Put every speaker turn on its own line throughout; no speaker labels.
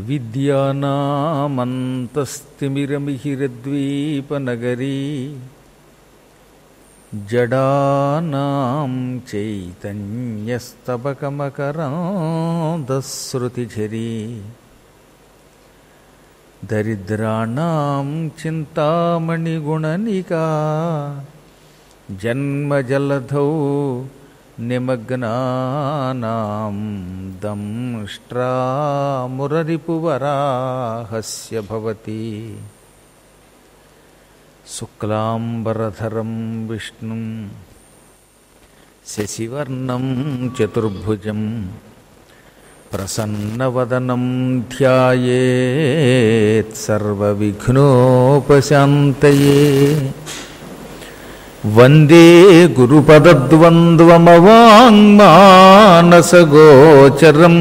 అవిద్యానామంతస్తిమిరమిహిరద్వీపనగరీ జడానాం చైతన్యస్తబకమకరాంధశ్రుతిఝరీ దరిద్రాణం చింతామణిగుణనికా జన్మజలధౌ నిమగ్నానాం దంష్ట్రామురరిపువరాహస్య భవతి శుక్లాంబరధరం విష్ణుం శశివర్ణం చతుర్భుజం ప్రసన్నవదనం ధ్యాయేత్ సర్వవిఘ్నోపశాంతయే వందే గురుపదద్వంద్వమవాङ्మానసగోచరం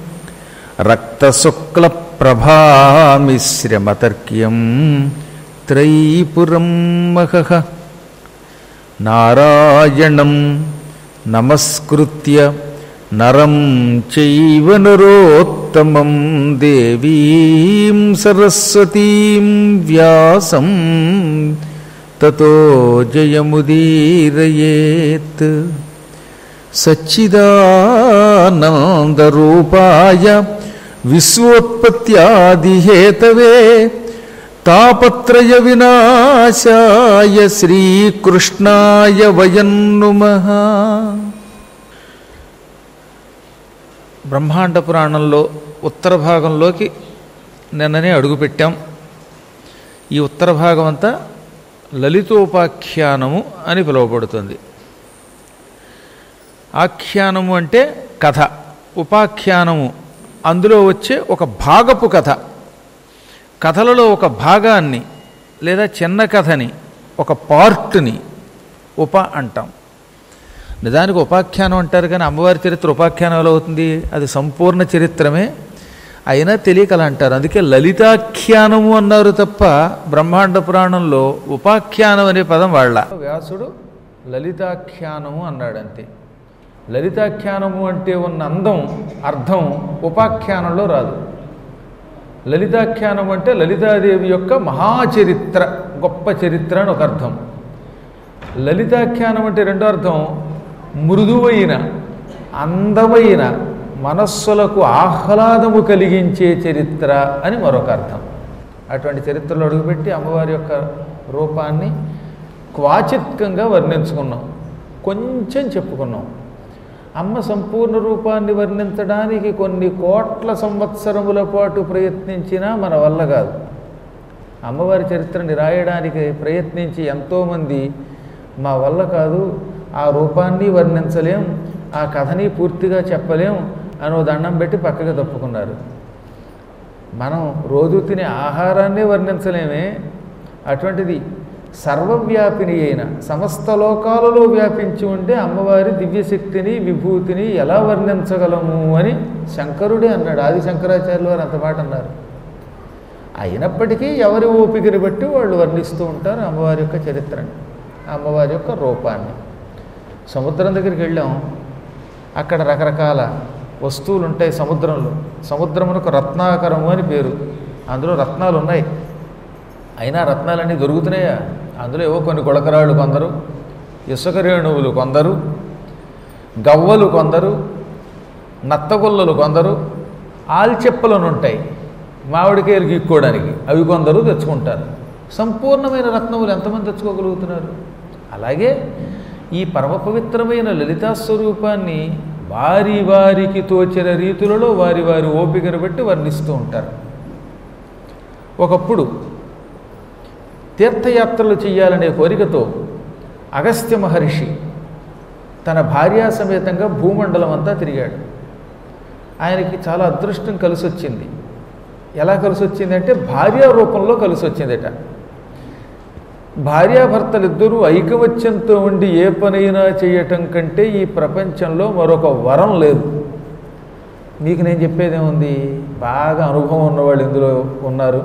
రక్తశుక్లప్రభామిశ్రమతర్క్యం త్రైపురం మహః నారాయణం నమస్కృత్య నరం చైవ నరోత్తమం దేవీం సరస్వతీం వ్యాసం తతో జయముదీరయేత్ సచ్చిదానందరూపాయ విశ్వోత్పత్యాదిహేతవే తాపత్రయ వినాశాయ శ్రీకృష్ణాయ వయం నుమః బ్రహ్మాండ పురాణంలో ఉత్తర భాగంలోకి నిన్ననే అడుగుపెట్టాం ఈ ఉత్తర భాగం అంతా లలితోపాఖ్యానము అని పిలువబడుతుంది ఆఖ్యానము అంటే కథ ఉపాఖ్యానము అందులో వచ్చే ఒక భాగపు కథ కథలలో ఒక భాగాన్ని లేదా చిన్న కథని ఒక పార్ట్ని ఉప అంటాం నిజానికి ఉపాఖ్యానం అంటారు కానీ అమ్మవారి చరిత్ర ఉపాఖ్యానం ఎలా అవుతుంది అది సంపూర్ణ చరిత్రమే అయినా తెలియక అలా అంటారు అందుకే లలితాఖ్యానము అన్నారు తప్ప బ్రహ్మాండ పురాణంలో ఉపాఖ్యానం అనే పదం వాళ్ళ వ్యాసుడు లలితాఖ్యానము అన్నాడు అంతే లలితాఖ్యానము అంటే ఉన్న అందం అర్థం ఉపాఖ్యానంలో రాదు లలితాఖ్యానం అంటే లలితాదేవి యొక్క మహాచరిత్ర గొప్ప చరిత్ర అని ఒక అర్థం లలితాఖ్యానం అంటే రెండో అర్థం మృదువైన అందమైన మనస్సులకు ఆహ్లాదము కలిగించే చరిత్ర అని మరొక అర్థం అటువంటి చరిత్రలో అడుగుపెట్టి అమ్మవారి యొక్క రూపాన్ని క్వాచిత్కంగా వర్ణించుకున్నాం కొంచెం చెప్పుకున్నాం అమ్మ సంపూర్ణ రూపాన్ని వర్ణించడానికి కొన్ని కోట్ల సంవత్సరముల పాటు ప్రయత్నించినా మన వల్ల కాదు అమ్మవారి చరిత్రని రాయడానికి ప్రయత్నించి ఎంతోమంది మా వల్ల కాదు ఆ రూపాన్ని వర్ణించలేం ఆ కథని పూర్తిగా చెప్పలేం అని ఓ దండం పెట్టి పక్కగా తప్పుకున్నారు మనం రోజు తినే ఆహారాన్నే వర్ణించలేమే అటువంటిది సర్వవ్యాపిని అయిన సమస్త లోకాలలో వ్యాపించి ఉంటే అమ్మవారి దివ్యశక్తిని విభూతిని ఎలా వర్ణించగలము అని శంకరుడే అన్నాడు ఆది శంకరాచార్యులు వారు అంత మాట అన్నారు అయినప్పటికీ ఎవరి ఓపికని బట్టి వాళ్ళు వర్ణిస్తూ ఉంటారు అమ్మవారి యొక్క చరిత్రని అమ్మవారి యొక్క రూపాన్ని సముద్రం దగ్గరికి వెళ్ళాం అక్కడ రకరకాల వస్తువులు ఉంటాయి సముద్రంలో సముద్రమునకు రత్నాకరము అని పేరు అందులో రత్నాలు ఉన్నాయి అయినా రత్నాలన్నీ దొరుకుతున్నాయా అందులో ఏవో కొన్ని గుళకరాళ్ళు కొందరు ఇసుక రేణువులు కొందరు గవ్వలు కొందరు నత్తగొల్లలు కొందరు ఆల్చెప్పలను ఉంటాయి మామిడికాయలు గీక్కోవడానికి అవి కొందరు తెచ్చుకుంటారు సంపూర్ణమైన రత్నములు ఎంతమంది తెచ్చుకోగలుగుతున్నారు అలాగే ఈ పరమ పవిత్రమైన లలితా స్వరూపాన్ని వారి వారికి తోచిన రీతులలో వారి వారి ఓపికను బట్టి వర్ణిస్తూ ఉంటారు ఒకప్పుడు తీర్థయాత్రలు చేయాలనే కోరికతో అగస్త్య మహర్షి తన భార్యా సమేతంగా భూమండలం అంతా తిరిగాడు ఆయనకి చాలా అదృష్టం కలిసి వచ్చింది ఎలా కలిసి వచ్చిందంటే భార్యా రూపంలో కలిసి వచ్చిందట భార్యాభర్తలిద్దరూ ఐకమత్యంతో ఉండి ఏ పనైనా చేయటం కంటే ఈ ప్రపంచంలో మరొక వరం లేదు మీకు నేను చెప్పేదేముంది బాగా అనుభవం ఉన్నవాళ్ళు ఇందులో ఉన్నారు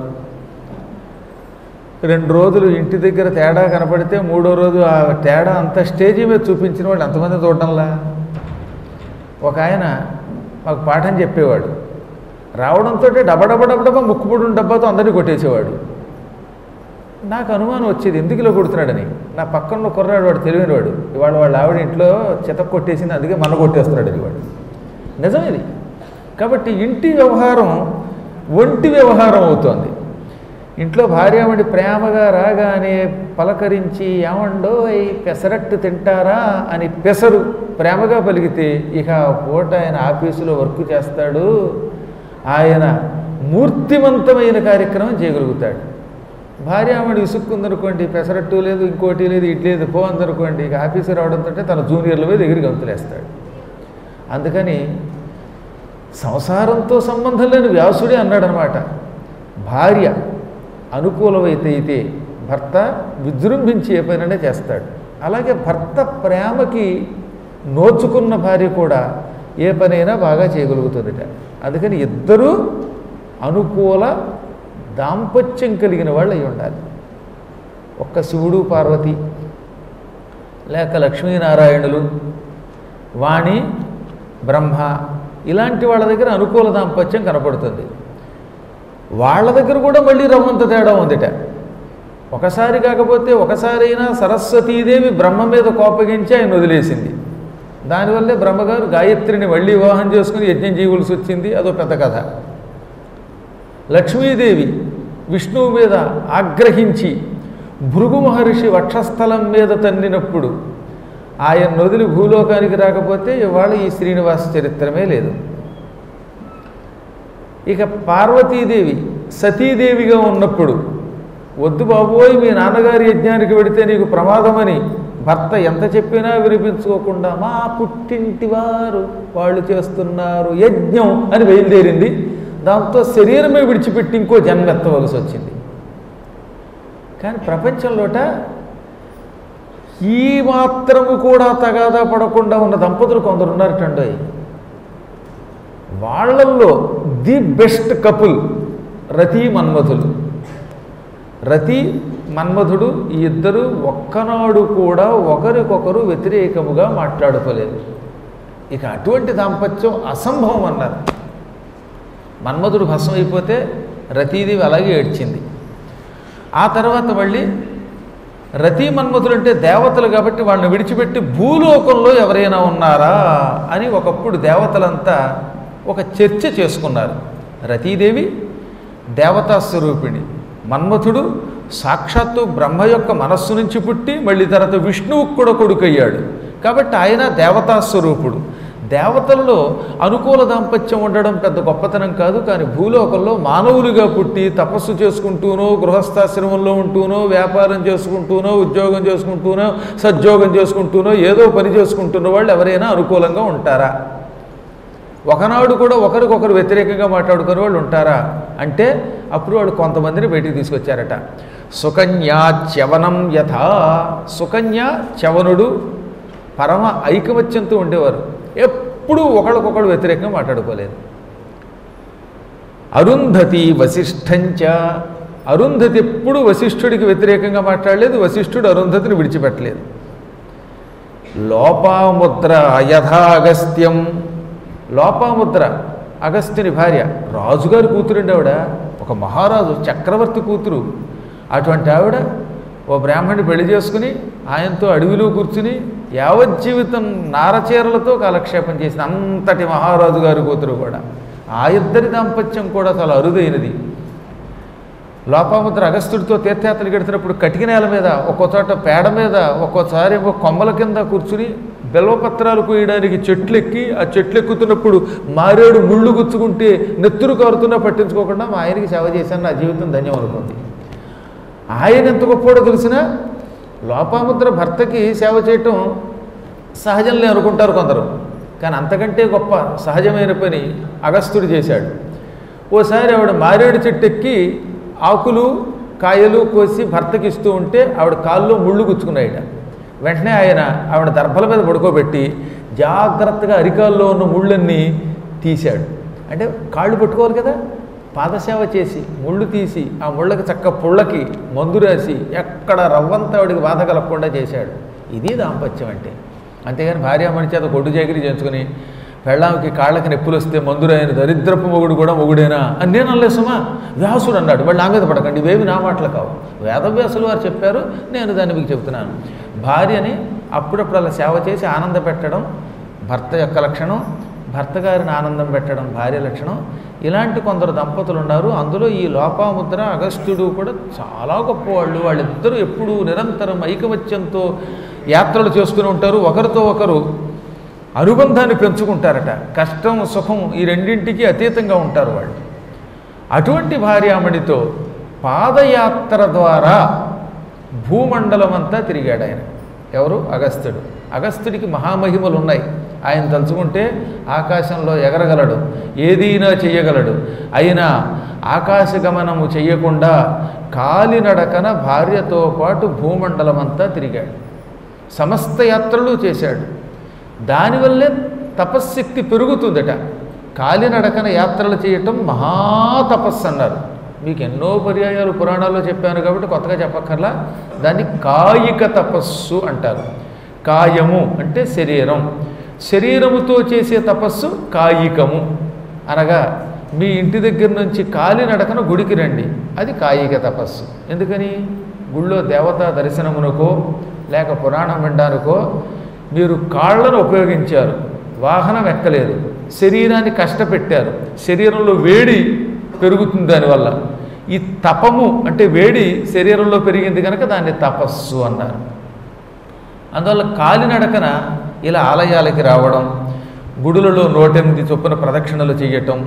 రెండు రోజులు ఇంటి దగ్గర తేడా కనపడితే మూడో రోజు ఆ తేడా అంత స్టేజీ మీద చూపించిన వాళ్ళు ఎంతమంది చూడడంలా ఒక ఆయన మాకు పాఠం చెప్పేవాడు రావడంతో డబడబడబడబ ముక్కుపుడు డబ్బాతో అందరినీ కొట్టేసేవాడు నాకు అనుమానం వచ్చేది ఎందుకు ఇలా కొడుతున్నాడని నా పక్కన కుర్రాడు వాడు తెలివైన వాడు ఇవాళ వాళ్ళ ఆవిడ ఇంట్లో చెత్త కొట్టేసింది అందుకే మన కొట్టేస్తున్నాడు అని వాడు నిజం ఇది కాబట్టి ఇంటి వ్యవహారం ఒంటి వ్యవహారం అవుతోంది ఇంట్లో భార్యామణి ప్రేమగా రాగానే పలకరించి ఏమండో ఈ పెసరట్టు తింటారా అని పెసరు ప్రేమగా పలికితే ఇక ఆ పూట ఆయన ఆఫీసులో వర్క్ చేస్తాడు ఆయన మూర్తిమంతమైన కార్యక్రమం చేయగలుగుతాడు భార్యామణి విసుక్కుందనుకోండి పెసరట్టు లేదు ఇంకోటి లేదు ఇడ్లీ లేదు పో అందనుకోండి ఇక ఆఫీసు రావడంతో తన జూనియర్ల మీద ఎగిరి గంతులేస్తాడు అందుకని సంసారంతో సంబంధం లేని వ్యాసుడే అన్నాడనమాట భార్య అనుకూలమైతే అయితే భర్త విజృంభించి ఏ పైననే చేస్తాడు అలాగే భర్త ప్రేమకి నోచుకున్న భార్య కూడా ఏ పనైనా బాగా చేయగలుగుతుందిట అందుకని ఇద్దరూ అనుకూల దాంపత్యం కలిగిన వాళ్ళు అయి ఉండాలి ఒక్క శివుడు పార్వతి లేక లక్ష్మీనారాయణులు వాణి బ్రహ్మ ఇలాంటి వాళ్ళ దగ్గర అనుకూల దాంపత్యం కనపడుతుంది వాళ్ళ దగ్గర కూడా మళ్ళీ రవ్వంత తేడా ఉందిట ఒకసారి కాకపోతే ఒకసారైనా సరస్వతీదేవి బ్రహ్మ మీద కోపగించి ఆయన వదిలేసింది దానివల్లే బ్రహ్మగారు గాయత్రిని మళ్ళీ వివాహం చేసుకుని యజ్ఞం చేయవలసి వచ్చింది అదో పెద్ద కథ లక్ష్మీదేవి విష్ణువు మీద ఆగ్రహించి భృగు మహర్షి వక్షస్థలం మీద తన్నినప్పుడు ఆయన నొదిలి భూలోకానికి రాకపోతే ఇవాళ ఈ శ్రీనివాస చరిత్రమే లేదు ఇక పార్వతీదేవి సతీదేవిగా ఉన్నప్పుడు వద్దు బాబోయ్ మీ నాన్నగారి యజ్ఞానికి వెడితే నీకు ప్రమాదమని భర్త ఎంత చెప్పినా వినిపించుకోకుండా మా పుట్టింటి వారు వాళ్ళు చేస్తున్నారు యజ్ఞం అని బయలుదేరింది దాంతో శరీరమే విడిచిపెట్టి ఇంకో జన్మ ఎత్తవలసి వచ్చింది కానీ ప్రపంచంలోట ఈ మాత్రము కూడా తగాదా పడకుండా ఉన్న దంపతులు కొందరు ఉన్నారటండోయ్ వాళ్ళల్లో ది బెస్ట్ కపుల్ రతి మన్మధులు రతి మన్మధుడు ఈ ఇద్దరు ఒక్కనాడు కూడా ఒకరికొకరు వ్యతిరేకముగా మాట్లాడుకోలేదు ఇక అటువంటి దాంపత్యం అసంభవం అన్నారు మన్మధుడు భస్మం అయిపోతే రతీదేవి అలాగే ఏడ్చింది ఆ తర్వాత మళ్ళీ రతి మన్మధులు అంటే దేవతలు కాబట్టి వాళ్ళని విడిచిపెట్టి భూలోకంలో ఎవరైనా ఉన్నారా అని ఒకప్పుడు దేవతలంతా ఒక చర్చ చేసుకున్నారు రతీదేవి దేవతా స్వరూపిణి మన్మథుడు సాక్షాత్తు బ్రహ్మ యొక్క మనస్సు నుంచి పుట్టి మళ్ళీ తర్వాత విష్ణువుకు కూడా కొడుకయ్యాడు కాబట్టి ఆయన దేవతా స్వరూపుడు దేవతల్లో అనుకూల దాంపత్యం ఉండడం పెద్ద గొప్పతనం కాదు కానీ భూలోకంలో మానవులుగా పుట్టి తపస్సు చేసుకుంటూనో గృహస్థాశ్రమంలో ఉంటూనో వ్యాపారం చేసుకుంటూనో ఉద్యోగం చేసుకుంటూనో సద్యోగం చేసుకుంటూనో ఏదో పని చేసుకుంటున్న వాళ్ళు ఎవరైనా అనుకూలంగా ఉంటారా ఒకనాడు కూడా ఒకరికొకరు వ్యతిరేకంగా మాట్లాడుకునే వాళ్ళు ఉంటారా అంటే అప్పుడు వాడు కొంతమందిని బయటికి తీసుకొచ్చారట సుకన్యా చ్యవనం యథా సుకన్య చవనుడు పరమ ఐకమత్యంతో ఉండేవారు ఎప్పుడూ ఒకళ్ళకొకడు వ్యతిరేకంగా మాట్లాడుకోలేదు అరుంధతి వశిష్ఠంచ అరుంధతి ఎప్పుడు వశిష్ఠుడికి వ్యతిరేకంగా మాట్లాడలేదు వశిష్ఠుడు అరుంధతిని విడిచిపెట్టలేదు లోపాముద్ర యథాగస్త్యం లోపాముద్ర అగస్త్యుని భార్య రాజుగారి కూతురండి ఆవిడ ఒక మహారాజు చక్రవర్తి కూతురు అటువంటి ఆవిడ ఓ బ్రాహ్మణి పెళ్లి చేసుకుని ఆయనతో అడవిలో కూర్చుని యావజ్జీవితం నారచీరలతో కాలక్షేపం చేసిన అంతటి మహారాజు గారి కూతురు కూడా ఆ ఇద్దరి దాంపత్యం కూడా చాలా అరుదైనది లోపాముద్ర అగస్త్యుడితో తీర్థయాత్రలు గడిచినప్పుడు కటిక నేల మీద ఒక్కో చోట పేడ మీద ఒక్కోసారి ఏమో కొమ్మల కింద కూర్చుని బెల్వపత్రాలు కోయడానికి చెట్లు ఎక్కి ఆ చెట్లు ఎక్కుతున్నప్పుడు మారేడు ముళ్ళు గుచ్చుకుంటే నెత్తురు కారుతున్నా పట్టించుకోకుండా మా ఆయనకి సేవ చేశాను నా జీవితం ధన్యం అనుకుంది ఆయన ఎంత గొప్పోడో తెలిసినా లోపాముద్ర భర్తకి సేవ చేయటం సహజంలే అనుకుంటారు కొందరు కానీ అంతకంటే గొప్ప సహజమైన పని అగస్త్యుడు చేశాడు ఓసారి ఆవిడ మారేడు చెట్టు ఎక్కి ఆకులు కాయలు కోసి భర్తకి ఇస్తూ ఉంటే ఆవిడ కాల్లో ముళ్ళు గుచ్చుకున్నాయట వెంటనే ఆయన ఆవిడ దర్భల మీద పడుకోబెట్టి జాగ్రత్తగా అరికాల్లో ఉన్న ముళ్ళన్నీ తీశాడు అంటే కాళ్ళు పట్టుకోవాలి కదా పాదసేవ చేసి ముళ్ళు తీసి ఆ ముళ్ళకి చక్క పుళ్ళకి మందు రాసి ఎక్కడ రవ్వంతా ఆవిడికి బాధ కలగకుండా చేశాడు ఇది దాంపత్యం అంటే అంతేగాని భార్యామణి చేత కొట్టు జాగిరి చేయించుకుని పెళ్ళాంకి కాళ్ళకి నొప్పులు వస్తే మందురైన దరిద్రపు మొగుడు కూడా మొగుడేనా అని నేను అనలే సుమా వ్యాసుడు అన్నాడు వాళ్ళు నా మీద పడకండి ఇవేవి నా మాటలు కావు వేదవ్యాసులు వారు చెప్పారు నేను దాన్ని మీకు చెబుతున్నాను భార్యని అప్పుడప్పుడు అలా సేవ చేసి ఆనంద పెట్టడం భర్త యొక్క లక్షణం భర్త గారిని ఆనందం పెట్టడం భార్య లక్షణం ఇలాంటి కొందరు దంపతులు ఉన్నారు అందులో ఈ లోపాముద్ర అగస్త్యుడు కూడా చాలా గొప్పవాళ్ళు వాళ్ళిద్దరూ ఎప్పుడూ నిరంతరం ఐకమత్యంతో యాత్రలు చేస్తూనే ఉంటారు ఒకరితో ఒకరు అనుబంధాన్ని పెంచుకుంటారట కష్టం సుఖం ఈ రెండింటికి అతీతంగా ఉంటారు వాళ్ళు అటువంటి భార్యామణితో పాదయాత్ర ద్వారా భూమండలం అంతా తిరిగాడు ఆయన ఎవరు అగస్త్యుడు అగస్త్యుడికి మహామహిమలు ఉన్నాయి ఆయన తలుచుకుంటే ఆకాశంలో ఎగరగలడు ఏదైనా చెయ్యగలడు అయినా ఆకాశ గమనము చెయ్యకుండా కాలినడకన భార్యతో పాటు భూమండలం అంతా తిరిగాడు సమస్త యాత్రలు చేశాడు దానివల్లే తపశ్శక్తి పెరుగుతుందట కాలినడకన యాత్రలు చేయటం మహాతపస్సు అన్నారు మీకు ఎన్నో పర్యాయాలు పురాణాల్లో చెప్పాను కాబట్టి కొత్తగా చెప్పక్కర్లా దాన్ని కాయిక తపస్సు అంటారు కాయము అంటే శరీరం శరీరముతో చేసే తపస్సు కాయికము అనగా మీ ఇంటి దగ్గర నుంచి కాలినడకన గుడికి రండి అది కాయిక తపస్సు ఎందుకని గుళ్ళో దేవతా దర్శనమునకో లేక పురాణం వినడానికో మీరు కాళ్ళను ఉపయోగించారు వాహనం ఎక్కలేదు శరీరాన్ని కష్టపెట్టారు శరీరంలో వేడి పెరుగుతుంది దానివల్ల ఈ తపము అంటే వేడి శరీరంలో పెరిగింది కనుక దాన్ని తపస్సు అన్నారు అందువల్ల కాలినడకన ఇలా ఆలయాలకి రావడం గుడులలో నూటెనిమిది చొప్పున ప్రదక్షిణలు చేయటం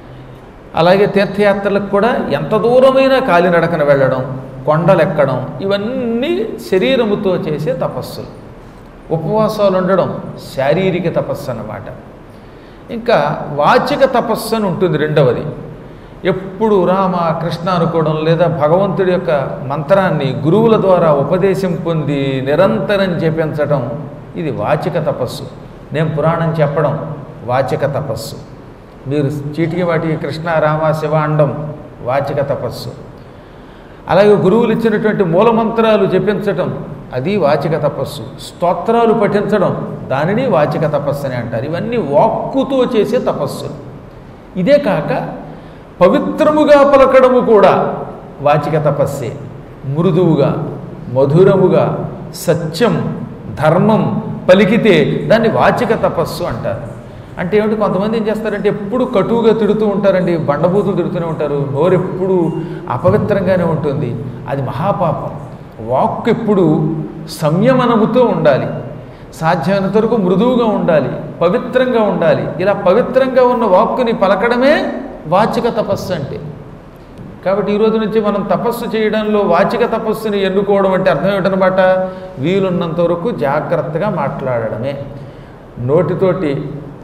అలాగే తీర్థయాత్రలకు కూడా ఎంత దూరమైనా కాలినడకన వెళ్ళడం కొండలెక్కడం ఇవన్నీ శరీరముతో చేసే తపస్సులు ఉపవాసాలు ఉండడం శారీరక తపస్సు అన్నమాట ఇంకా వాచిక తపస్సు అని ఉంటుంది రెండవది ఎప్పుడు రామ కృష్ణ అనుకోవడం లేదా భగవంతుడి యొక్క మంత్రాన్ని గురువుల ద్వారా ఉపదేశం పొంది నిరంతరం జపించడం ఇది వాచిక తపస్సు నేను పురాణం చెప్పడం వాచిక తపస్సు మీరు చీటికి వాటికి కృష్ణ రామ శివ అండం వాచిక తపస్సు అలాగే గురువులు ఇచ్చినటువంటి మూలమంత్రాలు జపించటం అది వాచిక తపస్సు స్తోత్రాలు పఠించడం దానిని వాచిక తపస్సు అని అంటారు ఇవన్నీ వాక్కుతో చేసే తపస్సు ఇదే కాక పవిత్రముగా పలకడము కూడా వాచిక తపస్సే మృదువుగా మధురముగా సత్యం ధర్మం పలికితే దాన్ని వాచిక తపస్సు అంటారు అంటే ఏమిటి కొంతమంది ఏం చేస్తారంటే ఎప్పుడు కటువుగా తిడుతూ ఉంటారండి బండబూతులు తిడుతూనే ఉంటారు నోరు ఎప్పుడు అపవిత్రంగానే ఉంటుంది అది మహాపాపం వాక్ ఎప్పుడు సంయమనముతో ఉండాలి సాధ్యమైనంత వరకు మృదువుగా ఉండాలి పవిత్రంగా ఉండాలి ఇలా పవిత్రంగా ఉన్న వాక్కుని పలకడమే వాచిక తపస్సు అంటే కాబట్టి ఈ రోజు నుంచి మనం తపస్సు చేయడంలో వాచిక తపస్సుని ఎన్నుకోవడం అంటే అర్థం ఏమిటనమాట వీలున్నంత వరకు జాగ్రత్తగా మాట్లాడడమే నోటితోటి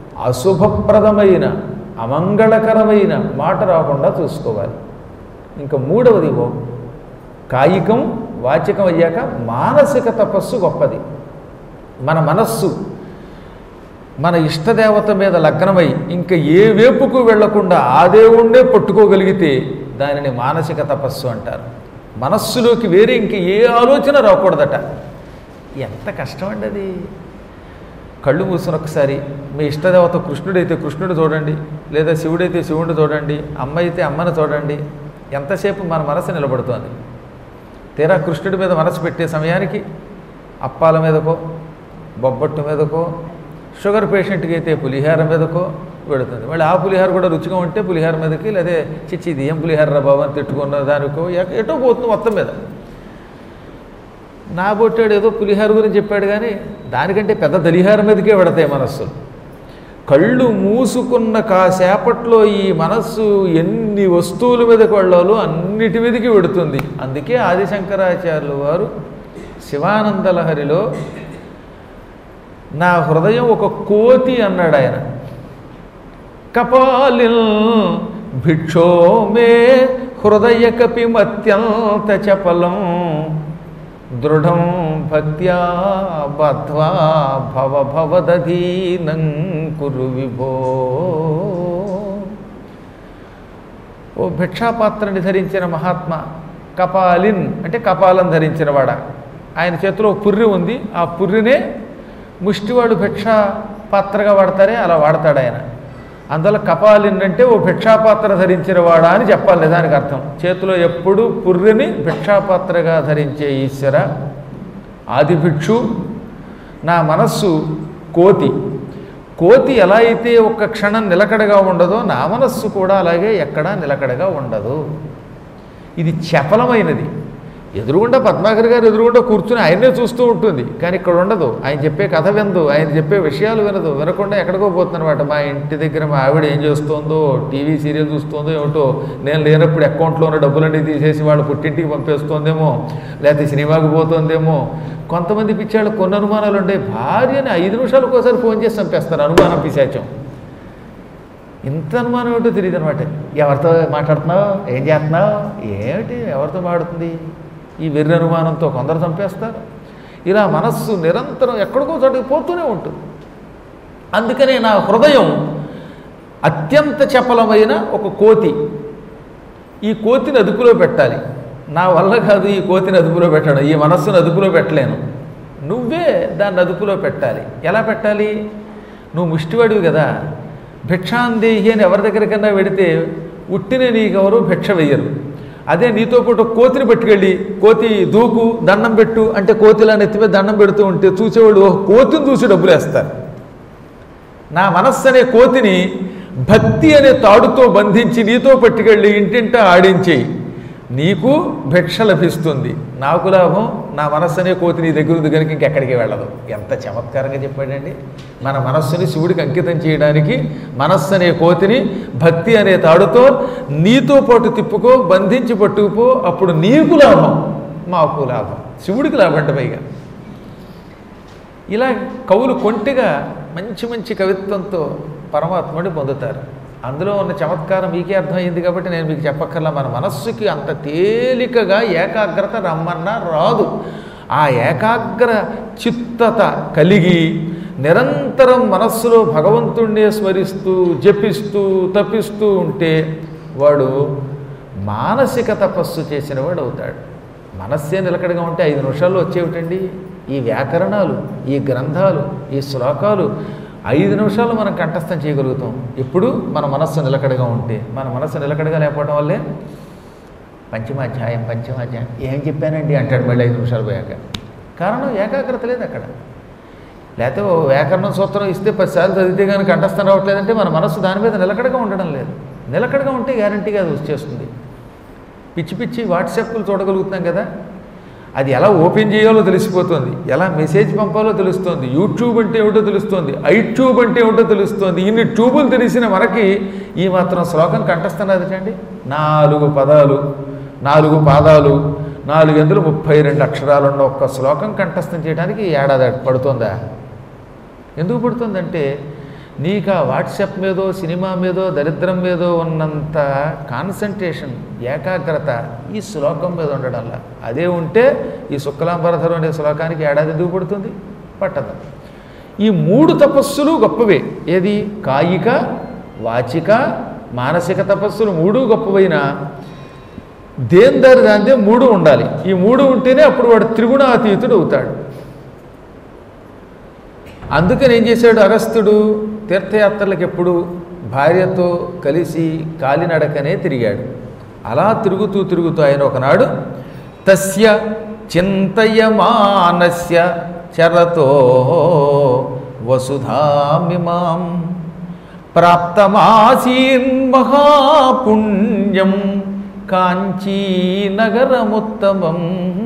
అశుభప్రదమైన అమంగళకరమైన మాట రాకుండా చూసుకోవాలి ఇంకా మూడవది ఓ కాయికం వాచికం అయ్యాక మానసిక తపస్సు గొప్పది మన మనస్సు మన ఇష్టదేవత మీద లగ్నమై ఇంకా ఏ వేపుకు వెళ్లకుండా ఆ దేవుణ్ణే పట్టుకోగలిగితే దానిని మానసిక తపస్సు అంటారు మనస్సులోకి వేరే ఇంక ఏ ఆలోచన రాకూడదట ఎంత కష్టం అండి అది కళ్ళు మూసిన ఒకసారి మీ ఇష్టదేవత కృష్ణుడైతే కృష్ణుడు చూడండి లేదా శివుడైతే శివుడిని చూడండి అమ్మ అయితే అమ్మని చూడండి ఎంతసేపు మన మనసు నిలబడుతోంది తీరా కృష్ణుడి మీద మనసు పెట్టే సమయానికి అప్పాల మీదకో బొబ్బట్టు మీదకో షుగర్ పేషెంట్కి అయితే పులిహార మీదకో పెడుతుంది మళ్ళీ ఆ పులిహార కూడా రుచిగా ఉంటే పులిహార మీదకి లేదా చిచ్చి ఇది ఏం పులిహార రా బాబు అని తిట్టుకున్న దానికో ఎ- ఎటో పోతుంది మొత్తం మీద నా బొట్టాడు ఏదో పులిహార గురించి చెప్పాడు కానీ దానికంటే పెద్ద దలిహార మీదకే పెడతాయి మనస్సులు కళ్ళు మూసుకున్న కాసేపట్లో ఈ మనస్సు ఎన్ని వస్తువుల మీదకి వెళ్ళాలో అన్నిటి మీదకి వెడుతుంది అందుకే ఆదిశంకరాచార్యులు వారు శివానంద లహరిలో నా హృదయం ఒక కోతి అన్నాడు ఆయన కపాలిల్ భిక్షో మే హృదయ కపిమత్యంత చపలం దృఢం భక్త్యా బద్ధ్వా భవ భవదధీనం కురు విభో ఓ భిక్షాపాత్రని ధరించిన మహాత్మ కపాలిన్ అంటే కపాలం ధరించిన వాడ ఆయన చేతిలో ఒక పుర్రి ఉంది ఆ పుర్రినే ముష్టివాడు భిక్ష పాత్రగా వాడతారే అలా వాడతాడు ఆయన అందువల్ల కపాలిన్ అంటే ఓ భిక్షాపాత్ర ధరించిన వాడా అని చెప్పాలి నిజానికి అర్థం చేతిలో ఎప్పుడు పుర్రెని భిక్షాపాత్రగా ధరించే ఈశ్వర ఆది భిక్షు నా మనస్సు కోతి కోతి ఎలా అయితే ఒక్క క్షణం నిలకడగా ఉండదో నా మనస్సు కూడా అలాగే ఎక్కడా నిలకడగా ఉండదు ఇది చపలమైనది ఎదురుగుండా పద్మాకర్ గారు ఎదురుగుండా కూర్చుని ఆయన్నే చూస్తూ ఉంటుంది కానీ ఇక్కడ ఉండదు ఆయన చెప్పే కథ వినదు ఆయన చెప్పే విషయాలు వినదు వినకుండా ఎక్కడికో పోతుందన్నమాట మా ఇంటి దగ్గర మా ఆవిడ ఏం చేస్తుందో టీవీ సీరియల్ చూస్తుందో ఏమిటో నేను లేనప్పుడు అకౌంట్లో ఉన్న డబ్బులన్నీ తీసేసి వాళ్ళు పుట్టింటికి పంపేస్తుందేమో లేకపోతే సినిమాకి పోతుందేమో కొంతమంది పిచ్చాళ్ళు కొన్ని అనుమానాలు ఉంటాయి భార్యని ఐదు నిమిషాలకు ఒకసారి ఫోన్ చేసి చంపేస్తారు అనుమానం పిశాచం ఇంత అనుమానం ఏమిటో తెలియదు అనమాట ఎవరితో మాట్లాడుతున్నావు ఏం చేస్తున్నావు ఏమిటి ఎవరితో మాడుతుంది ఈ వెర్రి అనుమానంతో కొందరు చంపేస్తారు ఇలా మనస్సు నిరంతరం ఎక్కడికో చోటకి పోతూనే ఉంటుంది అందుకనే నా హృదయం అత్యంత చపలమైన ఒక కోతి ఈ కోతిని అదుపులో పెట్టాలి నా వల్ల కాదు ఈ కోతిని అదుపులో పెట్టడం ఈ మనస్సును అదుపులో పెట్టలేను నువ్వే దాన్ని అదుపులో పెట్టాలి ఎలా పెట్టాలి నువ్వు ముష్టివాడివి కదా భిక్షాందేహి అని ఎవరి దగ్గరికన్నా వెడితే ఉట్టినే నీకెవరు భిక్ష వెయ్యరు అదే నీతో పాటు ఒక కోతిని పట్టుకెళ్ళి కోతి దూకు దండం పెట్టు అంటే కోతిలా నెత్తి మీద దండం పెడుతూ ఉంటే చూసేవాళ్ళు "ఓ, కోతిని చూసి డబ్బులు వేస్తారు నా మనస్సు అనే కోతిని భక్తి అనే తాడుతో బంధించి నీతో పట్టుకెళ్ళి ఇంటింటా ఆడించేయి నీకు భిక్ష లభిస్తుంది నాకు లాభం నా మనస్సు అనే కోతి నీ దగ్గర ఉంది కనుక ఇంకెక్కడికి వెళ్ళదు ఎంత చమత్కారంగా చెప్పాడండి మన మనస్సుని శివుడికి అంకితం చేయడానికి మనస్సు అనే కోతిని భక్తి అనే తాడుతో నీతో పాటు తిప్పుకో బంధించి పట్టుకుపో అప్పుడు నీకు లాభం మాకు లాభం శివుడికి లాభం అంటే పైగా ఇలా కవులు కొంటిగా మంచి మంచి కవిత్వంతో పరమాత్ముడిని పొందుతారు అందులో ఉన్న చమత్కారం మీకే అర్థమైంది కాబట్టి నేను మీకు చెప్పక్కర్లా మన మనస్సుకి అంత తేలికగా ఏకాగ్రత రమ్మన్నా రాదు ఆ ఏకాగ్ర చిత్తత కలిగి నిరంతరం మనస్సులో భగవంతుణ్ణే స్మరిస్తూ జపిస్తూ తపిస్తూ ఉంటే వాడు మానసిక తపస్సు చేసిన వాడు అవుతాడు మనస్సే నిలకడగా ఉంటే ఐదు నిమిషాల్లో వచ్చేవిటండి ఈ వ్యాకరణాలు ఈ గ్రంథాలు ఈ శ్లోకాలు ఐదు నిమిషాలు మనం కంఠస్థం చేయగలుగుతాం ఎప్పుడు మన మనస్సు నిలకడగా ఉంటే మన మనస్సు నిలకడగా లేకపోవడం వల్లే పంచమాధ్యాయం పంచమాధ్యాయం ఏం చెప్పానండి అంటాడు మళ్ళీ ఐదు నిమిషాలు పోయాక కారణం ఏకాగ్రత లేదు అక్కడ లేకపోతే ఓ వ్యాకరణం సూత్రం ఇస్తే పదిసార్లు చదివితే కానీ కంఠస్థం రావట్లేదంటే మన మనస్సు దాని మీద నిలకడగా ఉండడం లేదు నిలకడగా ఉంటే గ్యారంటీగా అది వచ్చేస్తుంది పిచ్చి పిచ్చి వాట్సాప్లు చూడగలుగుతున్నాం కదా అది ఎలా ఓపెన్ చేయాలో తెలిసిపోతుంది ఎలా మెసేజ్ పంపాలో తెలుస్తుంది యూట్యూబ్ అంటే ఏమిటో తెలుస్తుంది ఐట్యూబ్ అంటే ఏమిటో తెలుస్తుంది ఇన్ని ట్యూబులు తెలిసిన మనకి ఈ మాత్రం శ్లోకం కంఠస్థనదండి నాలుగు పదాలు నాలుగు పాదాలు నాలుగు ఎందులు ముప్పై రెండు అక్షరాలున్న ఒక్క శ్లోకం కంఠస్థం చేయడానికి ఏడాది పడుతుందా ఎందుకు పడుతుందంటే నీకు ఆ వాట్సాప్ మీదో సినిమా మీదో దరిద్రం మీదో ఉన్నంత కాన్సన్ట్రేషన్ ఏకాగ్రత ఈ శ్లోకం మీద ఉండడంలా అదే ఉంటే ఈ శుక్లాంబరధరం అనే శ్లోకానికి ఏడాది ఎందుకు పడుతుంది పట్టదు ఈ మూడు తపస్సులు గొప్పవే ఏది కాయిక వాచిక మానసిక తపస్సులు మూడు గొప్పవైన దేని దారి దాందే మూడు ఉండాలి ఈ మూడు ఉంటేనే అప్పుడు వాడు త్రిగుణాతీతుడు అవుతాడు అందుకని ఏం చేశాడు అగస్త్యుడు తీర్థయాత్రలకు ఎప్పుడు భార్యతో కలిసి కాలినడకనే తిరిగాడు అలా తిరుగుతూ తిరుగుతూ ఆయన ఒకనాడు తస్య చింతయమానస్య చరతో వసుధామిమాం ప్రాప్తమాసీన్ మహాపుణ్యం కాంచీనగరముత్తమం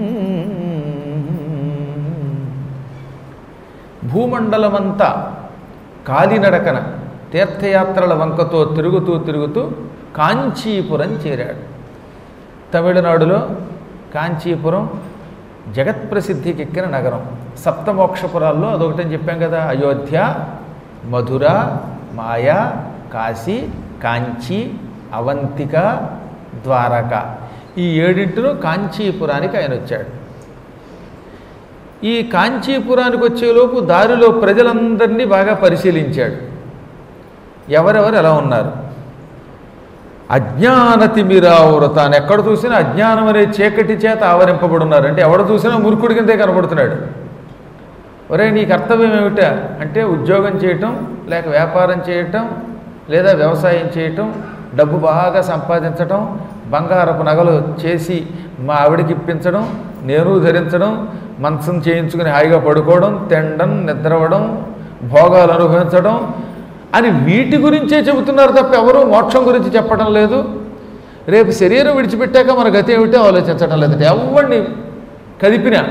భూమండలమంతా కాలినడకన తీర్థయాత్రల వంకతో తిరుగుతూ తిరుగుతూ కాంచీపురం చేరాడు తమిళనాడులో కాంచీపురం జగత్ప్రసిద్ధికెక్కిన నగరం సప్తమోక్షపురాల్లో అదొకటని చెప్పాం కదా అయోధ్య మధుర మాయా కాశీ కాంచీ అవంతిక ద్వారక ఈ ఏడింటిలో కాంచీపురానికి ఆయన వచ్చాడు ఈ కాంచీపురానికి వచ్చేలోపు దారిలో ప్రజలందరినీ బాగా పరిశీలించాడు ఎవరెవరు ఎలా ఉన్నారు అజ్ఞానతిమిరావృతాన్ని ఎక్కడ చూసినా అజ్ఞానం అనే చీకటి చేత ఆవరింపబడి ఉన్నారు అంటే ఎవడ చూసినా మురుకుడి కిందే కనబడుతున్నాడు ఒరే నీ కర్తవ్యం ఏమిటా అంటే ఉద్యోగం చేయటం లేక వ్యాపారం చేయటం లేదా వ్యవసాయం చేయటం డబ్బు బాగా సంపాదించటం బంగారపు నగలు చేసి మా ఆవిడకి ఇప్పించడం నేను ధరించడం మంచం చేయించుకుని హాయిగా పడుకోవడం తినడం నిద్రవడం భోగాలు అనుభవించడం అని వీటి గురించే చెబుతున్నారు తప్ప ఎవరు మోక్షం గురించి చెప్పడం లేదు రేపు శరీరం విడిచిపెట్టాక మన గతి ఏమిటో ఆలోచించడం లేదట ఎవరిని కదిపినా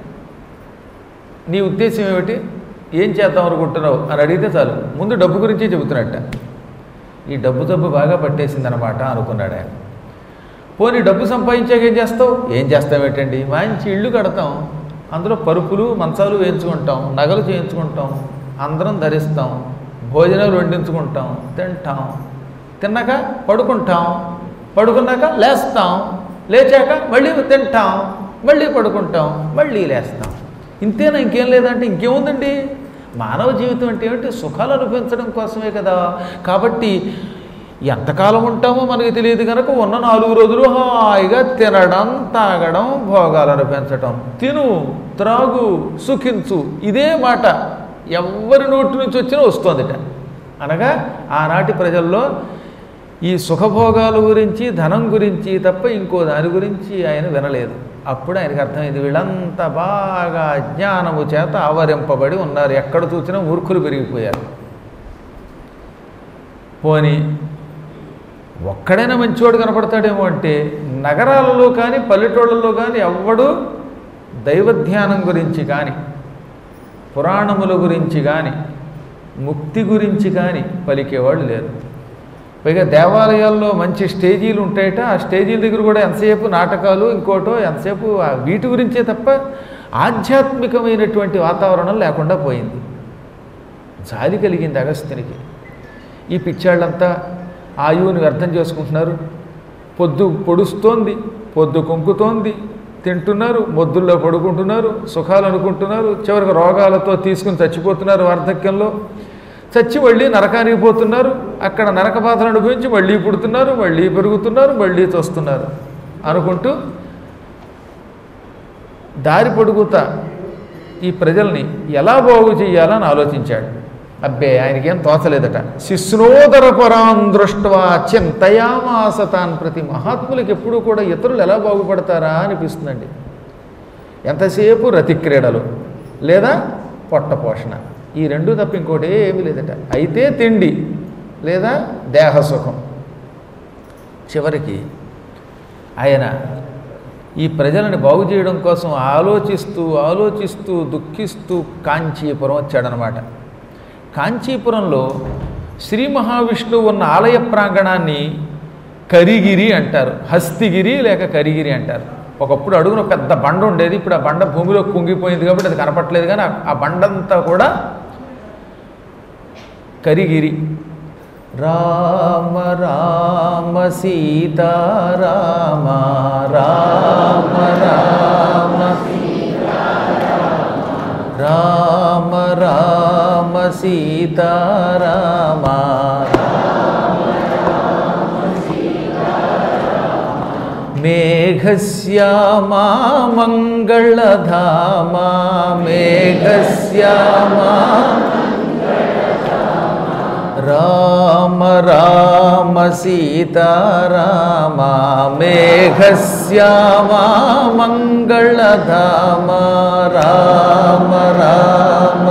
నీ ఉద్దేశం ఏమిటి ఏం చేద్దాం అనుకుంటున్నావు అని అడిగితే చాలు ముందు డబ్బు గురించే చెబుతున్నట్ట ఈ డబ్బు డబ్బు బాగా పట్టేసిందనమాట అనుకున్నాడు ఆయన పోనీ డబ్బు సంపాదించాక ఏం చేస్తావు ఏం చేస్తాం ఏంటండి మంచి ఇల్లు కడతాం అందులో పరుపులు మంచాలు వేయించుకుంటాం నగలు చేయించుకుంటాం అందరం ధరిస్తాం భోజనాలు వండించుకుంటాం తింటాం తిన్నాక పడుకుంటాం పడుకున్నాక లేస్తాం లేచాక మళ్ళీ తింటాం మళ్ళీ పడుకుంటాం మళ్ళీ లేస్తాం ఇంతేనా ఇంకేం లేదంటే ఇంకేముందండి మానవ జీవితం అంటే ఏమిటి సుఖాలు అనుభవించడం కోసమే కదా కాబట్టి ఎంతకాలం ఉంటామో మనకి తెలియదు కనుక ఉన్న నాలుగు రోజులు హాయిగా తినడం తాగడం భోగాలు అనుభవించటం తిను త్రాగు సుఖించు ఇదే మాట ఎవరి నోటి నుంచి వచ్చినా వస్తుందిట అనగా ఆనాటి ప్రజల్లో ఈ సుఖభోగాల గురించి ధనం గురించి తప్ప ఇంకో దాని గురించి ఆయన వినలేదు అప్పుడు ఆయనకు అర్థమైంది వీళ్ళంతా బాగా అజ్ఞానము చేత ఆవరింపబడి ఉన్నారు ఎక్కడ చూసినా మూర్ఖులు పెరిగిపోయారు పోని ఒక్కడైనా మంచివాడు కనపడతాడేమో అంటే నగరాలలో కానీ పల్లెటూళ్ళలో కానీ ఎవ్వడూ దైవధ్యానం గురించి కానీ పురాణముల గురించి కానీ ముక్తి గురించి కానీ పలికేవాళ్ళు లేరు పైగా దేవాలయాల్లో మంచి స్టేజీలు ఉంటాయట ఆ స్టేజీల దగ్గర కూడా ఎంతసేపు నాటకాలు ఇంకోటో ఎంతసేపు ఆ వీటి గురించే తప్ప ఆధ్యాత్మికమైనటువంటి వాతావరణం లేకుండా పోయింది జాలి కలిగింది అగస్త్యునికి ఈ పిచ్చాళ్ళంతా ఆయువుని వ్యర్థం చేసుకుంటున్నారు పొద్దు పొడుస్తోంది పొద్దు కొంకుతోంది తింటున్నారు మొద్దుల్లో పడుకుంటున్నారు సుఖాలు అనుకుంటున్నారు చివరికి రోగాలతో తీసుకుని చచ్చిపోతున్నారు వార్ధక్యంలో చచ్చి మళ్ళీ నరకానికి పోతున్నారు అక్కడ నరక బాధలు అనుభవించి మళ్ళీ పుడుతున్నారు మళ్ళీ పెరుగుతున్నారు మళ్ళీ చస్తున్నారు అనుకుంటూ దారి పొడుగుతా ఈ ప్రజల్ని ఎలా బాగు చేయాలని ఆలోచించాడు అబ్బే ఆయనకేం తోచలేదట శిష్ణోదర పరాం దృష్ట్వా చింతయామాస తాన్ ప్రతి మహాత్ములకి ఎప్పుడూ కూడా ఇతరులు ఎలా బాగుపడతారా అనిపిస్తుందండి ఎంతసేపు రతి క్రీడలు లేదా పొట్ట పోషణ ఈ రెండు తప్ప ఇంకోటి ఏమీ లేదట అయితే తిండి లేదా దేహసుఖం చివరికి ఆయన ఈ ప్రజలను బాగు చేయడం కోసం ఆలోచిస్తూ ఆలోచిస్తూ దుఃఖిస్తూ కాంచీపురం వచ్చాడనమాట కాంచీపురంలో శ్రీ మహావిష్ణువు ఉన్న ఆలయ ప్రాంగణాన్ని కరిగిరి అంటారు హస్తిగిరి లేక కరిగిరి అంటారు ఒకప్పుడు అడుగున పెద్ద బండ ఉండేది ఇప్పుడు ఆ బండ భూమిలో కుంగిపోయింది కాబట్టి అది కనపట్లేదు కానీ ఆ- ఆ బండంతా కూడా కరిగిరి రామ రామ సీతా రామ రామ రామ రామ రామ సీతా రామ మేఘశ్యామా మంగళధామా మేఘశ్యామా రామ రామ సీతా రామ మేఘశ్యామా మంగళధామ రామ రామ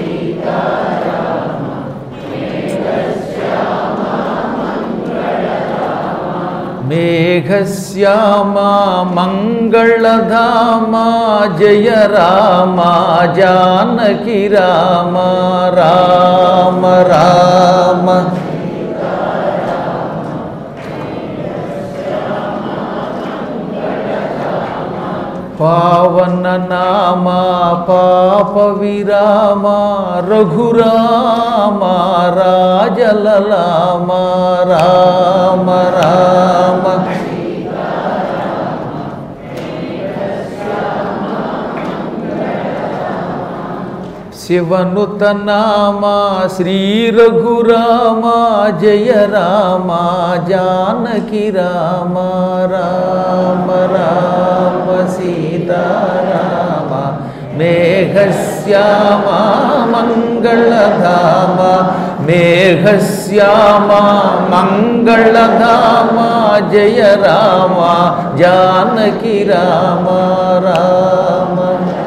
మేఘశ్యామా మంగళధామా జయ రామ జానకి రామ రామ రామ పావన నామ పాప విరామ రఘురామ రాజలలామ రామ రామ శివనుత నామ శ్రీ రఘురామ జయ రామ జానకి రామ రామ రామ సీతారామ మేఘశ్యామా మంగళధామ మేఘశ్యామా మంగళధామ జయ రామ జానకి రామ రామ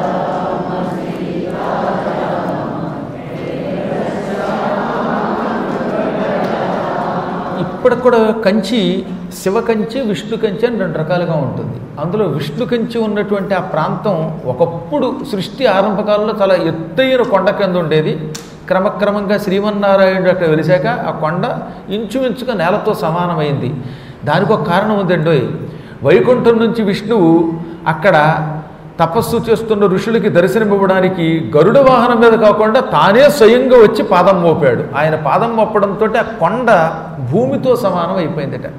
ఇప్పటికి కూడా కంచి శివ కంచి విష్ణు కంచి అని రెండు రకాలుగా ఉంటుంది అందులో విష్ణు కంచి ఉన్నటువంటి ఆ ప్రాంతం ఒకప్పుడు సృష్టి ఆరంభకాలంలో చాలా ఎత్తైన కొండ కింద ఉండేది క్రమక్రమంగా శ్రీమన్నారాయణుడు అక్కడ వెలిశాక ఆ కొండ ఇంచుమించుగా నేలతో సమానమైంది దానికి ఒక కారణం ఉందండోయ్ వైకుంఠం నుంచి విష్ణువు అక్కడ తపస్సు చేస్తున్న ఋషులకి దర్శనమివ్వడానికి గరుడ వాహనం మీద కాకుండా తానే స్వయంగా వచ్చి పాదం మోపాడు ఆయన పాదం మోపడంతో ఆ కొండ భూమితో సమానం అయిపోయిందట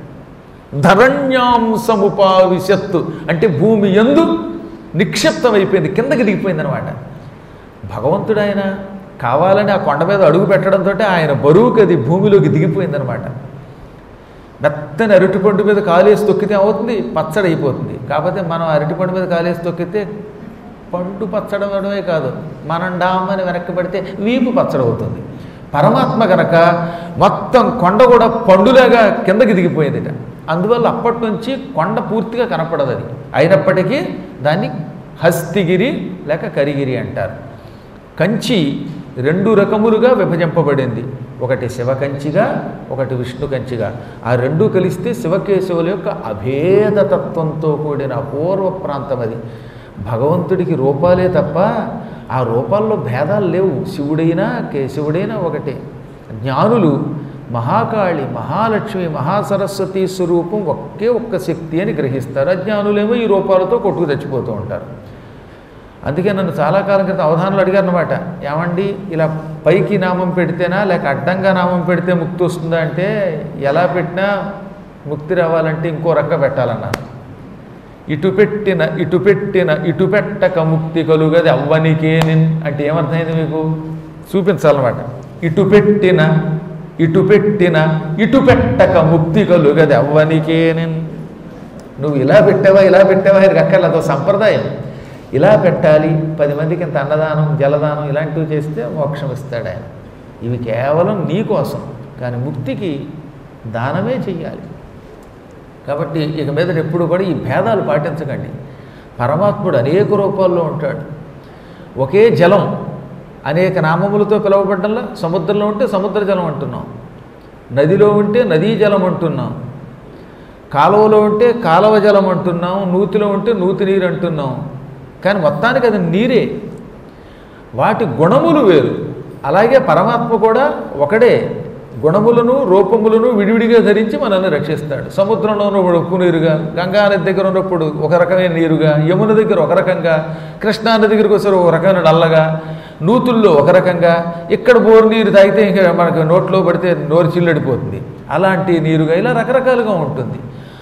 ధరణ్యాంసముపావిశత్తు అంటే భూమి ఎందు నిక్షిప్తం అయిపోయింది కిందకి దిగిపోయింది అనమాట భగవంతుడు ఆయన కావాలని ఆ కొండ మీద అడుగు పెట్టడంతో ఆయన బరువుకి అది భూమిలోకి దిగిపోయిందనమాట మెత్తని అరటిపండు మీద కాలేసి తొక్కితే అవుతుంది పచ్చడి అయిపోతుంది కాకపోతే మనం అరటిపండు మీద కాలేసి తొక్కితే పండు పచ్చడమే కాదు మనం డామని వెనక్కి పడితే వీపు పచ్చడవుతుంది పరమాత్మ గనక మొత్తం కొండ కూడా పండులాగా కిందకి దిగిపోయిందిట అందువల్ల అప్పటి నుంచి కొండ పూర్తిగా కనపడదు అది అయినప్పటికీ దాన్ని హస్తిగిరి లేక కరిగిరి అంటారు కంచి రెండు రకములుగా విభజింపబడింది ఒకటి శివ కంచిగా ఒకటి విష్ణు కంచిగా ఆ రెండు కలిస్తే శివకేశవుల యొక్క అభేదతత్వంతో కూడిన అపూర్వ ప్రాంతం అది భగవంతుడికి రూపాలే తప్ప ఆ రూపాల్లో భేదాలు లేవు శివుడైనా కేశవుడైనా ఒకటే జ్ఞానులు మహాకాళి మహాలక్ష్మి మహాసరస్వతి స్వరూపం ఒకే ఒక్క శక్తి అని గ్రహిస్తారు అజ్ఞానులేమో ఈ రూపాలతో కొట్టుకు తెచ్చిపోతూ ఉంటారు అందుకే నన్ను చాలా కాలం క్రితం అవధానాలు అడిగారు అనమాట ఏమండి ఇలా పైకి నామం పెడితేనా లేక అడ్డంగా నామం పెడితే ముక్తి వస్తుందా అంటే ఎలా పెట్టినా ముక్తి రావాలంటే ఇంకో రకంగా పెట్టాలన్నాను ఇటు పెట్టిన ఇటు పెట్టిన ఇటు పెట్టక ముక్తి కలుగది అవ్వనికేనిన్ అంటే ఏమర్థమైంది మీకు చూపించాలన్నమాట ఇటు పెట్టిన ఇటు పెట్టిన ఇటు పెట్టక ముక్తి కలుగది అవ్వనికేనిన్ నువ్వు ఇలా పెట్టావా ఇలా పెట్టావా ఇది అక్కర్లేదు సంప్రదాయం ఇలా పెట్టాలి పది మందికి ఇంత అన్నదానం జలదానం ఇలాంటివి చేస్తే మోక్షం ఇస్తాడు ఆయన ఇవి కేవలం నీ కోసం కానీ ముక్తికి దానమే చెయ్యాలి కాబట్టి ఇక మీద ఎప్పుడు కూడా ఈ భేదాలు పాటించకండి పరమాత్ముడు అనేక రూపాల్లో ఉంటాడు ఒకే జలం అనేక నామములతో పిలువబడ్డంలో సముద్రంలో ఉంటే సముద్ర జలం అంటున్నాం నదిలో ఉంటే నదీ జలం అంటున్నాం కాలువలో ఉంటే కాలువ జలం అంటున్నాం నూతిలో ఉంటే నూతి నీరు అంటున్నాం కానీ మొత్తానికి అది నీరే వాటి గుణములు వేరు అలాగే పరమాత్మ కూడా ఒకడే గుణములను రూపములను విడివిడిగా ధరించి మనల్ని రక్షిస్తాడు సముద్రంలో ఉన్నప్పుడు ఉప్పు నీరుగా గంగా నది దగ్గర ఉన్నప్పుడు ఒక రకమైన నీరుగా యమున దగ్గర ఒక రకంగా కృష్ణా నది దగ్గరికి వస్తారు ఒక రకమైన నల్లగా నూతుల్లో ఒక రకంగా ఇక్కడ బోరు నీరు తాగితే ఇంకా మనకు నోట్లో పడితే నోరు చిల్లడిపోతుంది అలాంటి నీరుగా ఇలా రకరకాలుగా ఉంటుంది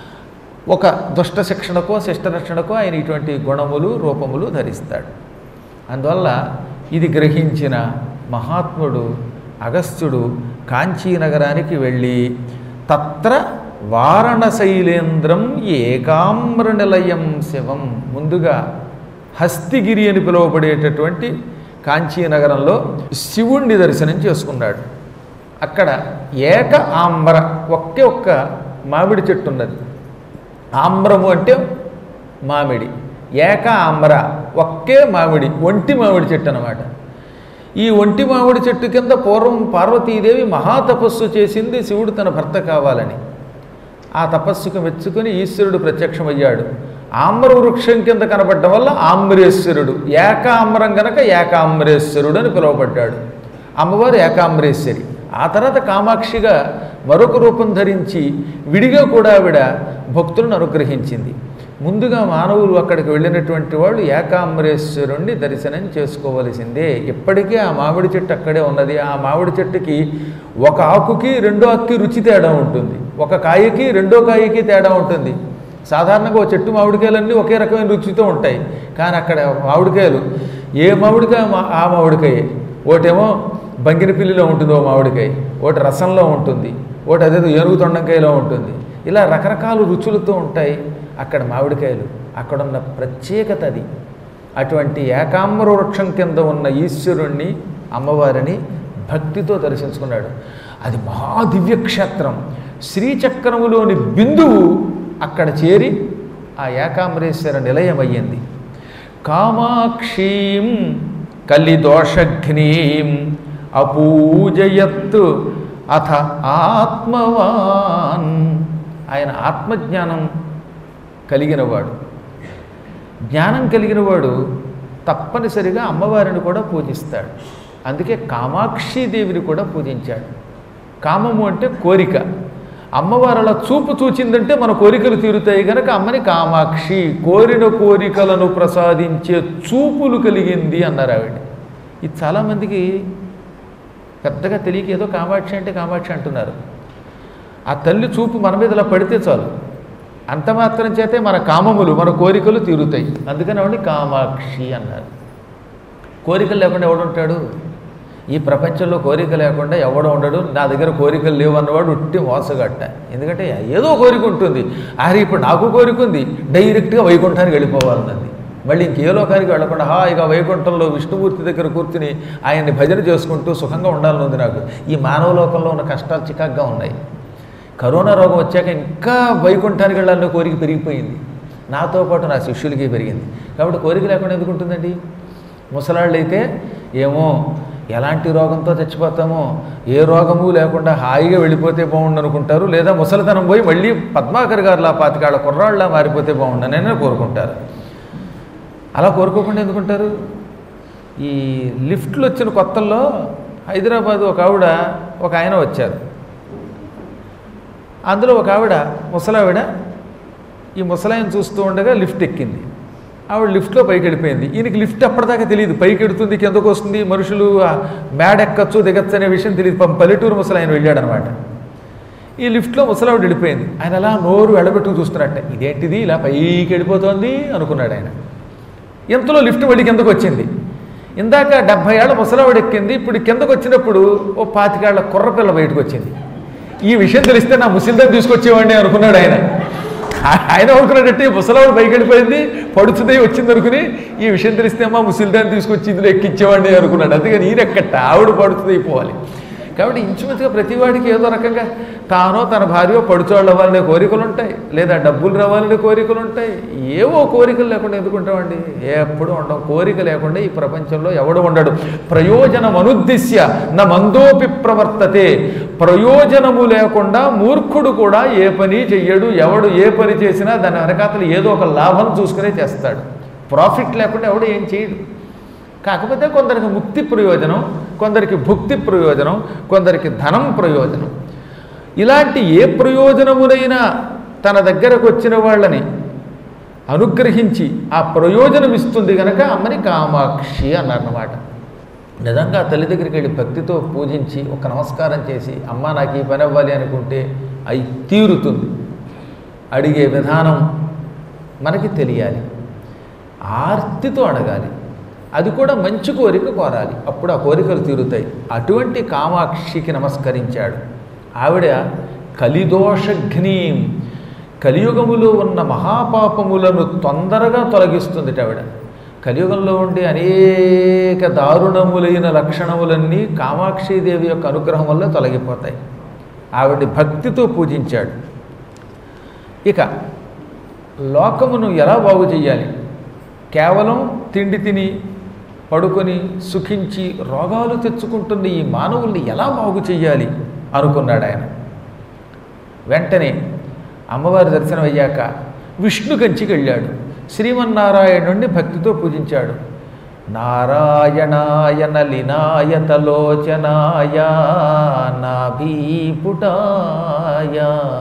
ఒక దుష్ట శిక్షణకో శిష్ట రక్షణకో ఆయన ఇటువంటి గుణములు రూపములు ధరిస్తాడు అందువల్ల ఇది గ్రహించిన మహాత్ముడు అగస్త్యుడు కాంచీ నగరానికి వెళ్ళి తత్ర వారణశైలేంద్రం ఏకామ్ర నిలయం శివం ముందుగా హస్తిగిరి అని పిలువబడేటటువంటి కాంచీ నగరంలో శివుణ్ణి దర్శనం చేసుకున్నాడు అక్కడ ఏక ఆమ్ర ఒకే ఒక్క మామిడి చెట్టు ఉన్నది ఆమ్రము అంటే మామిడి ఏక ఆమ్ర ఒకే మామిడి ఒంటి మామిడి చెట్టు అనమాట ఈ ఒంటి మామిడి చెట్టు కింద పూర్వం పార్వతీదేవి మహాతపస్సు చేసింది శివుడు తన భర్త కావాలని ఆ తపస్సుకు మెచ్చుకొని ఈశ్వరుడు ప్రత్యక్షమయ్యాడు ఆమ్ర వృక్షం కింద కనబడడం వల్ల ఆమ్రేశ్వరుడు ఏకామ్రం గనక ఏకామ్రేశ్వరుడు అని పిలువబడ్డాడు అమ్మవారు ఏకామ్రేశ్వరి ఆ తర్వాత కామాక్షిగా మరొక రూపం ధరించి విడిగా కూడా ఆవిడ భక్తులను అనుగ్రహించింది ముందుగా మానవులు అక్కడికి వెళ్ళినటువంటి వాళ్ళు ఏకాంబరేశ్వరుణ్ణి దర్శనం చేసుకోవలసిందే ఇప్పటికే ఆ మామిడి చెట్టు అక్కడే ఉన్నది ఆ మామిడి చెట్టుకి ఒక ఆకుకి రెండో ఆకుకి రుచి తేడా ఉంటుంది ఒక కాయకి రెండో కాయకి తేడా ఉంటుంది సాధారణంగా ఓ చెట్టు మామిడికాయలన్నీ ఒకే రకమైన రుచితో ఉంటాయి కానీ అక్కడ మామిడికాయలు ఏ మామిడికాయ మా- ఆ మామిడికాయ ఒకటేమో బంగినపిల్లిలో ఉంటుంది ఓ మామిడికాయ ఒకటి రసంలో ఉంటుంది ఒకటి అదేదో ఏనుగు తొండంకాయలో ఉంటుంది ఇలా రకరకాల రుచులతో ఉంటాయి అక్కడ మామిడికాయలు అక్కడ ఉన్న ప్రత్యేకత అది అటువంటి ఏకాంబర వృక్షం కింద ఉన్న ఈశ్వరుణ్ణి అమ్మవారిని భక్తితో దర్శించుకున్నాడు అది మహాదివ్య క్షేత్రం శ్రీచక్రములోని బిందువు అక్కడ చేరి ఆ ఏకాంబరేశ్వర నిలయమయ్యింది కామాక్షీం కలిదోషఘ్నీం అపూజయత్తు అథ ఆత్మవాన్ ఆయన ఆత్మజ్ఞానం కలిగినవాడు జ్ఞానం కలిగినవాడు తప్పనిసరిగా అమ్మవారిని కూడా పూజిస్తాడు అందుకే కామాక్షిదేవిని కూడా పూజించాడు కామము అంటే కోరిక అమ్మవారు అలా చూపు చూచిందంటే మన కోరికలు తీరుతాయి గనక అమ్మని కామాక్షి కోరిన కోరికలను ప్రసాదించే చూపులు కలిగింది అన్నారు ఆవిడ ఇది చాలామందికి పెద్దగా తెలియక ఏదో కామాక్షి అంటే కామాక్షి అంటున్నారు ఆ తల్లి చూపు మన మీద ఇలా పడితే చాలు అంత మాత్రం చేతే మన కామములు మన కోరికలు తీరుతాయి అందుకని ఆవిడ కామాక్షి అన్నారు కోరికలు లేకుండా ఎవడుంటాడు ఈ ప్రపంచంలో కోరిక లేకుండా ఎవడు ఉండడు నా దగ్గర కోరికలు లేవు అన్నవాడు ఉట్టి మోసగట్ట ఎందుకంటే ఏదో కోరిక ఉంటుంది అరే ఇప్పుడు నాకు కోరిక ఉంది డైరెక్ట్గా వైకుంఠానికి వెళ్ళిపోవాలన్నది మళ్ళీ ఇంకే లోకానికి వెళ్లకుండా హాయిగా వైకుంఠంలో విష్ణుమూర్తి దగ్గర కూర్చుని ఆయన్ని భజన చేసుకుంటూ సుఖంగా ఉండాలని ఉంది నాకు ఈ మానవ లోకంలో ఉన్న కష్టాలు చికాగ్గా ఉన్నాయి కరోనా రోగం వచ్చాక ఇంకా వైకుంఠానికి వెళ్ళాలనే కోరిక పెరిగిపోయింది నాతో పాటు నా శిష్యులకి పెరిగింది కాబట్టి కోరిక లేకుండా ఎందుకు ఉంటుందండి ముసలాళ్ళు అయితే ఏమో ఎలాంటి రోగంతో చచ్చిపోతామో ఏ రోగము లేకుండా హాయిగా వెళ్ళిపోతే బాగుండు అనుకుంటారు లేదా ముసలితనం పోయి మళ్ళీ పద్మాకర్ గారులా పాతికాళ్ళ కుర్రాళ్ళ మారిపోతే బాగుండనని కోరుకుంటారు అలా కోరుకోకుండా ఎందుకుంటారు ఈ లిఫ్ట్లు వచ్చిన కొత్తల్లో హైదరాబాద్ ఒక ఆవిడ ఒక ఆయన వచ్చారు అందులో ఒక ఆవిడ ముసలావిడ ఈ ముసలాయన చూస్తూ ఉండగా లిఫ్ట్ ఎక్కింది ఆవిడ లిఫ్ట్లో పైకి వెళ్ళిపోయింది ఈయనకి లిఫ్ట్ అప్పటిదాకా తెలియదు పైకి ఎడుతుంది కిందకు వస్తుంది మనుషులు ఆ మేడ ఎక్కచ్చు దిగచ్చు అనే విషయం తెలియదు పాపం పల్లెటూరు ముసలాయన వెళ్ళాడనమాట ఈ లిఫ్ట్లో ముసలావిడ వెళ్ళిపోయింది ఆయన అలా నోరు వెళ్ళబెట్టుకు చూస్తున్నట్ట ఇదేంటిది ఇలా పైకి వెళ్ళిపోతోంది అనుకున్నాడు ఆయన ఇంతలో లిఫ్ట్ మళ్ళీ కిందకు వచ్చింది ఇందాక డెబ్భై ఏళ్ళ ముసలావిడ ఎక్కింది ఇప్పుడు కిందకు వచ్చినప్పుడు ఓ పాతికేళ్ల కుర్రపిల్ల బయటకు వచ్చింది ఈ విషయం తెలిస్తే నా ముసిల్దాన్ని తీసుకొచ్చేవాడిని అనుకున్నాడు ఆయన ఆయన అనుకున్నాడంటే ముసలావిడ పైకి వెళ్ళిపోయింది పడుతుంది వచ్చింది అనుకుని ఈ విషయం తెలిస్తే అమ్మా ముసిల్దాన్ని తీసుకొచ్చి ఇందులో ఎక్కించేవాడిని అనుకున్నాడు అందుకని ఈయన ఎక్కట ఆవిడ పడుతుంది అయిపోవాలి కాబట్టి ఇంచుమించుగా ప్రతివాడికి ఏదో రకంగా తానో తన భార్యో పడుచోళ్ళు అవ్వాలనే కోరికలు ఉంటాయి లేదా డబ్బులు రావాలనే కోరికలు ఉంటాయి ఏవో కోరికలు లేకుండా ఎందుకు ఉంటామండి ఎప్పుడు ఉండవు కోరిక లేకుండా ఈ ప్రపంచంలో ఎవడు ఉండడు ప్రయోజనం అనుద్దిశ్య నా మందోపి ప్రవర్తతే ప్రయోజనము లేకుండా మూర్ఖుడు కూడా ఏ పని చెయ్యడు ఎవడు ఏ పని చేసినా దాని వెనకాతలు ఏదో ఒక లాభం చూసుకునే చేస్తాడు ప్రాఫిట్ లేకుండా ఎవడు ఏం చేయడు కాకపోతే కొందరికి ముక్తి ప్రయోజనం కొందరికి భుక్తి ప్రయోజనం కొందరికి ధనం ప్రయోజనం ఇలాంటి ఏ ప్రయోజనమునైనా తన దగ్గరకు వచ్చిన వాళ్ళని అనుగ్రహించి ఆ ప్రయోజనం ఇస్తుంది గనక అమ్మని కామాక్షి అన్నారన్నమాట నిజంగా ఆ తల్లి దగ్గరికి వెళ్ళి భక్తితో పూజించి ఒక నమస్కారం చేసి అమ్మ నాకు ఈ పని అవ్వాలి అనుకుంటే అయి తీరుతుంది అడిగే విధానం మనకి తెలియాలి ఆర్తితో అడగాలి అది కూడా మంచి కోరిక కోరాలి అప్పుడు ఆ కోరికలు తీరుతాయి అటువంటి కామాక్షికి నమస్కరించాడు ఆవిడ కలిదోషఘ్నీం కలియుగములో ఉన్న మహాపాపములను తొందరగా తొలగిస్తుంది ఆవిడ కలియుగంలో ఉండే అనేక దారుణములైన లక్షణములన్నీ కామాక్షిదేవి యొక్క అనుగ్రహం వల్ల తొలగిపోతాయి ఆవిడ భక్తితో పూజించాడు ఇక లోకమును ఎలా బాగు చేయాలి కేవలం తిండి తిని పడుకొని సుఖించి రోగాలు తెచ్చుకుంటున్న ఈ మానవుల్ని ఎలా బాగు చేయాలి అనుకున్నాడు ఆయన వెంటనే అమ్మవారి దర్శనం అయ్యాక విష్ణు కంచికి వెళ్ళాడు శ్రీమన్నారాయణుణ్ణి భక్తితో పూజించాడు నారాయణాయన లినాయతలోచనాయ నాభీపుటాయ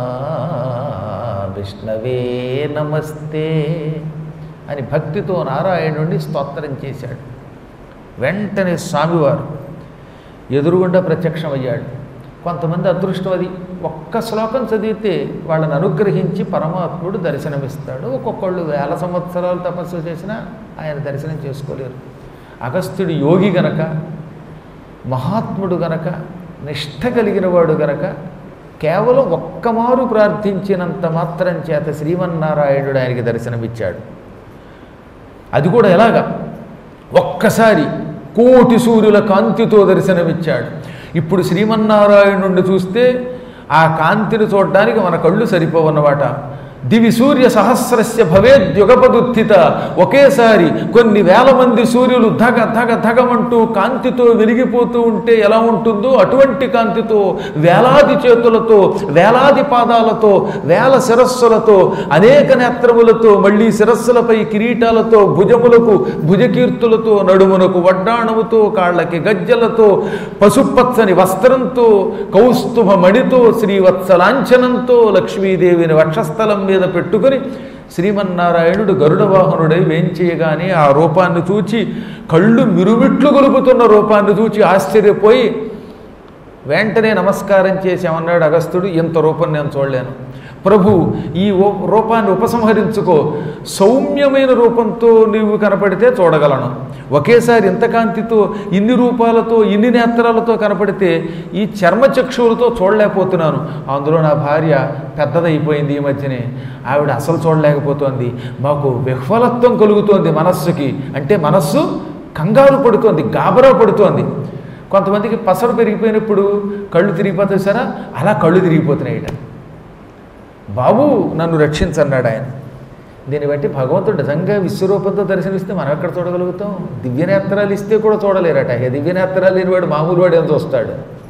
విష్ణవే నమస్తే అని భక్తితో నారాయణుణ్ణి స్తోత్రం చేశాడు వెంటనే స్వామివారు ఎదురుగుండా ప్రత్యక్షమయ్యాడు కొంతమంది అదృష్టం అది ఒక్క శ్లోకం చదివితే వాళ్ళని అనుగ్రహించి పరమాత్ముడు దర్శనమిస్తాడు ఒక్కొక్కళ్ళు వేల సంవత్సరాలు తపస్సు చేసినా ఆయన దర్శనం చేసుకోలేరు అగస్త్యుడు యోగి గనక మహాత్ముడు గనక నిష్ఠ కలిగిన వాడు గనక కేవలం ఒక్కమారు ప్రార్థించినంత మాత్రం చేత శ్రీమన్నారాయణుడు ఆయనకి దర్శనమిచ్చాడు అది కూడా ఎలాగా ఒక్కసారి కోటి సూర్యుల కాంతితో దర్శనమిచ్చాడు ఇప్పుడు శ్రీమన్నారాయణుణ్ణి చూస్తే ఆ కాంతిని చూడడానికి మన కళ్ళు సరిపోవన్నమాట దివి సూర్య సహస్రస్య భవేద్యుగపదుత్థిత ఒకేసారి కొన్ని వేల మంది సూర్యులు ధగ ధగ ధగమంటూ కాంతితో వెలిగిపోతూ ఉంటే ఎలా ఉంటుందో అటువంటి కాంతితో వేలాది చేతులతో వేలాది పాదాలతో వేల శిరస్సులతో అనేక నేత్రములతో మళ్ళీ శిరస్సులపై కిరీటాలతో భుజములకు భుజకీర్తులతో నడుమునకు వడ్డాణముతో కాళ్ళకి గజ్జలతో పసుపచ్చని వస్త్రంతో కౌస్తుభ మణితో శ్రీవత్సలాంఛనంతో లక్ష్మీదేవిని వక్షస్థలం మీద పెట్టుకుని శ్రీమన్నారాయణుడు గరుడ వాహనుడై వేంచేయగానే ఆ రూపాన్ని చూచి కళ్ళు మిరుమిట్లు గొలుపుతున్న రూపాన్ని చూచి ఆశ్చర్యపోయి వెంటనే నమస్కారం చేసి ఏమన్నాడు అగస్త్యుడు ఇంత రూపం నేను చూడలేను ప్రభు ఈ ఓ- రూపాన్ని ఉపసంహరించుకో సౌమ్యమైన రూపంతో నీవు కనపడితే చూడగలను ఒకేసారి ఇంత కాంతితో ఇన్ని రూపాలతో ఇన్ని నేత్రాలతో కనపడితే ఈ చర్మచక్షువులతో చూడలేకపోతున్నాను అందులో నా భార్య పెద్దదైపోయింది ఈ మధ్యనే ఆవిడ అసలు చూడలేకపోతోంది మాకు విహ్వలత్వం కలుగుతోంది మనస్సుకి అంటే మనస్సు కంగారు పడుతోంది గాబరా పడుతోంది కొంతమందికి పసరు పెరిగిపోయినప్పుడు కళ్ళు తిరిగిపోతాయి సరా అలా కళ్ళు తిరిగిపోతున్నాయి ఇట బాబు నన్ను రక్షించన్నాడు ఆయన దీన్ని బట్టి భగవంతుడు నిజంగా విశ్వరూపంతో దర్శనమిస్తే మనం ఎక్కడ చూడగలుగుతాం దివ్యనేత్రాలు ఇస్తే కూడా చూడలేరట ఇక దివ్యనేత్రాలు లేనివాడు మామూలు వాడు ఏం చూస్తాడు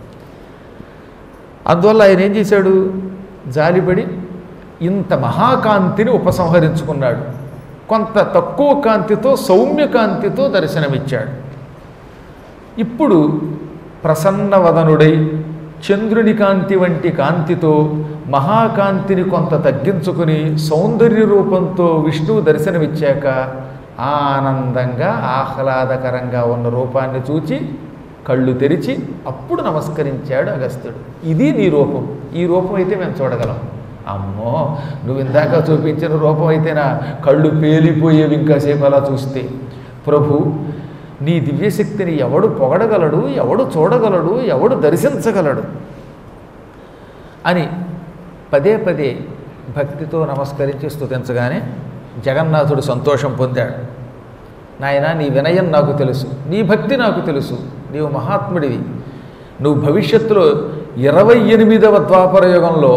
అందువల్ల ఆయన ఏం చేశాడు జాలిపడి ఇంత మహాకాంతిని ఉపసంహరించుకున్నాడు కొంత తక్కువ కాంతితో సౌమ్య కాంతితో దర్శనమిచ్చాడు ఇప్పుడు ప్రసన్నవదనుడై చంద్రుని కాంతి వంటి కాంతితో మహాకాంతిని కొంత తగ్గించుకుని సౌందర్య రూపంతో విష్ణువు దర్శనమిచ్చాక ఆనందంగా ఆహ్లాదకరంగా ఉన్న రూపాన్ని చూచి కళ్ళు తెరిచి అప్పుడు నమస్కరించాడు అగస్త్యుడు ఇది నీ రూపం ఈ రూపం అయితే మేము చూడగలం అమ్మో నువ్వు ఇందాక చూపించిన రూపం అయితే నా కళ్ళు పేలిపోయేవి ఇంకాసేపు అలా చూస్తే ప్రభు నీ దివ్యశక్తిని ఎవడు పొగడగలడు ఎవడు చూడగలడు ఎవడు దర్శించగలడు అని పదే పదే భక్తితో నమస్కరించి స్తుతించగానే జగన్నాథుడు సంతోషం పొందాడు నాయన నీ వినయం నాకు తెలుసు నీ భక్తి నాకు తెలుసు నీవు మహాత్ముడివి నువ్వు భవిష్యత్తులో ఇరవై ఎనిమిదవ ద్వాపర యుగంలో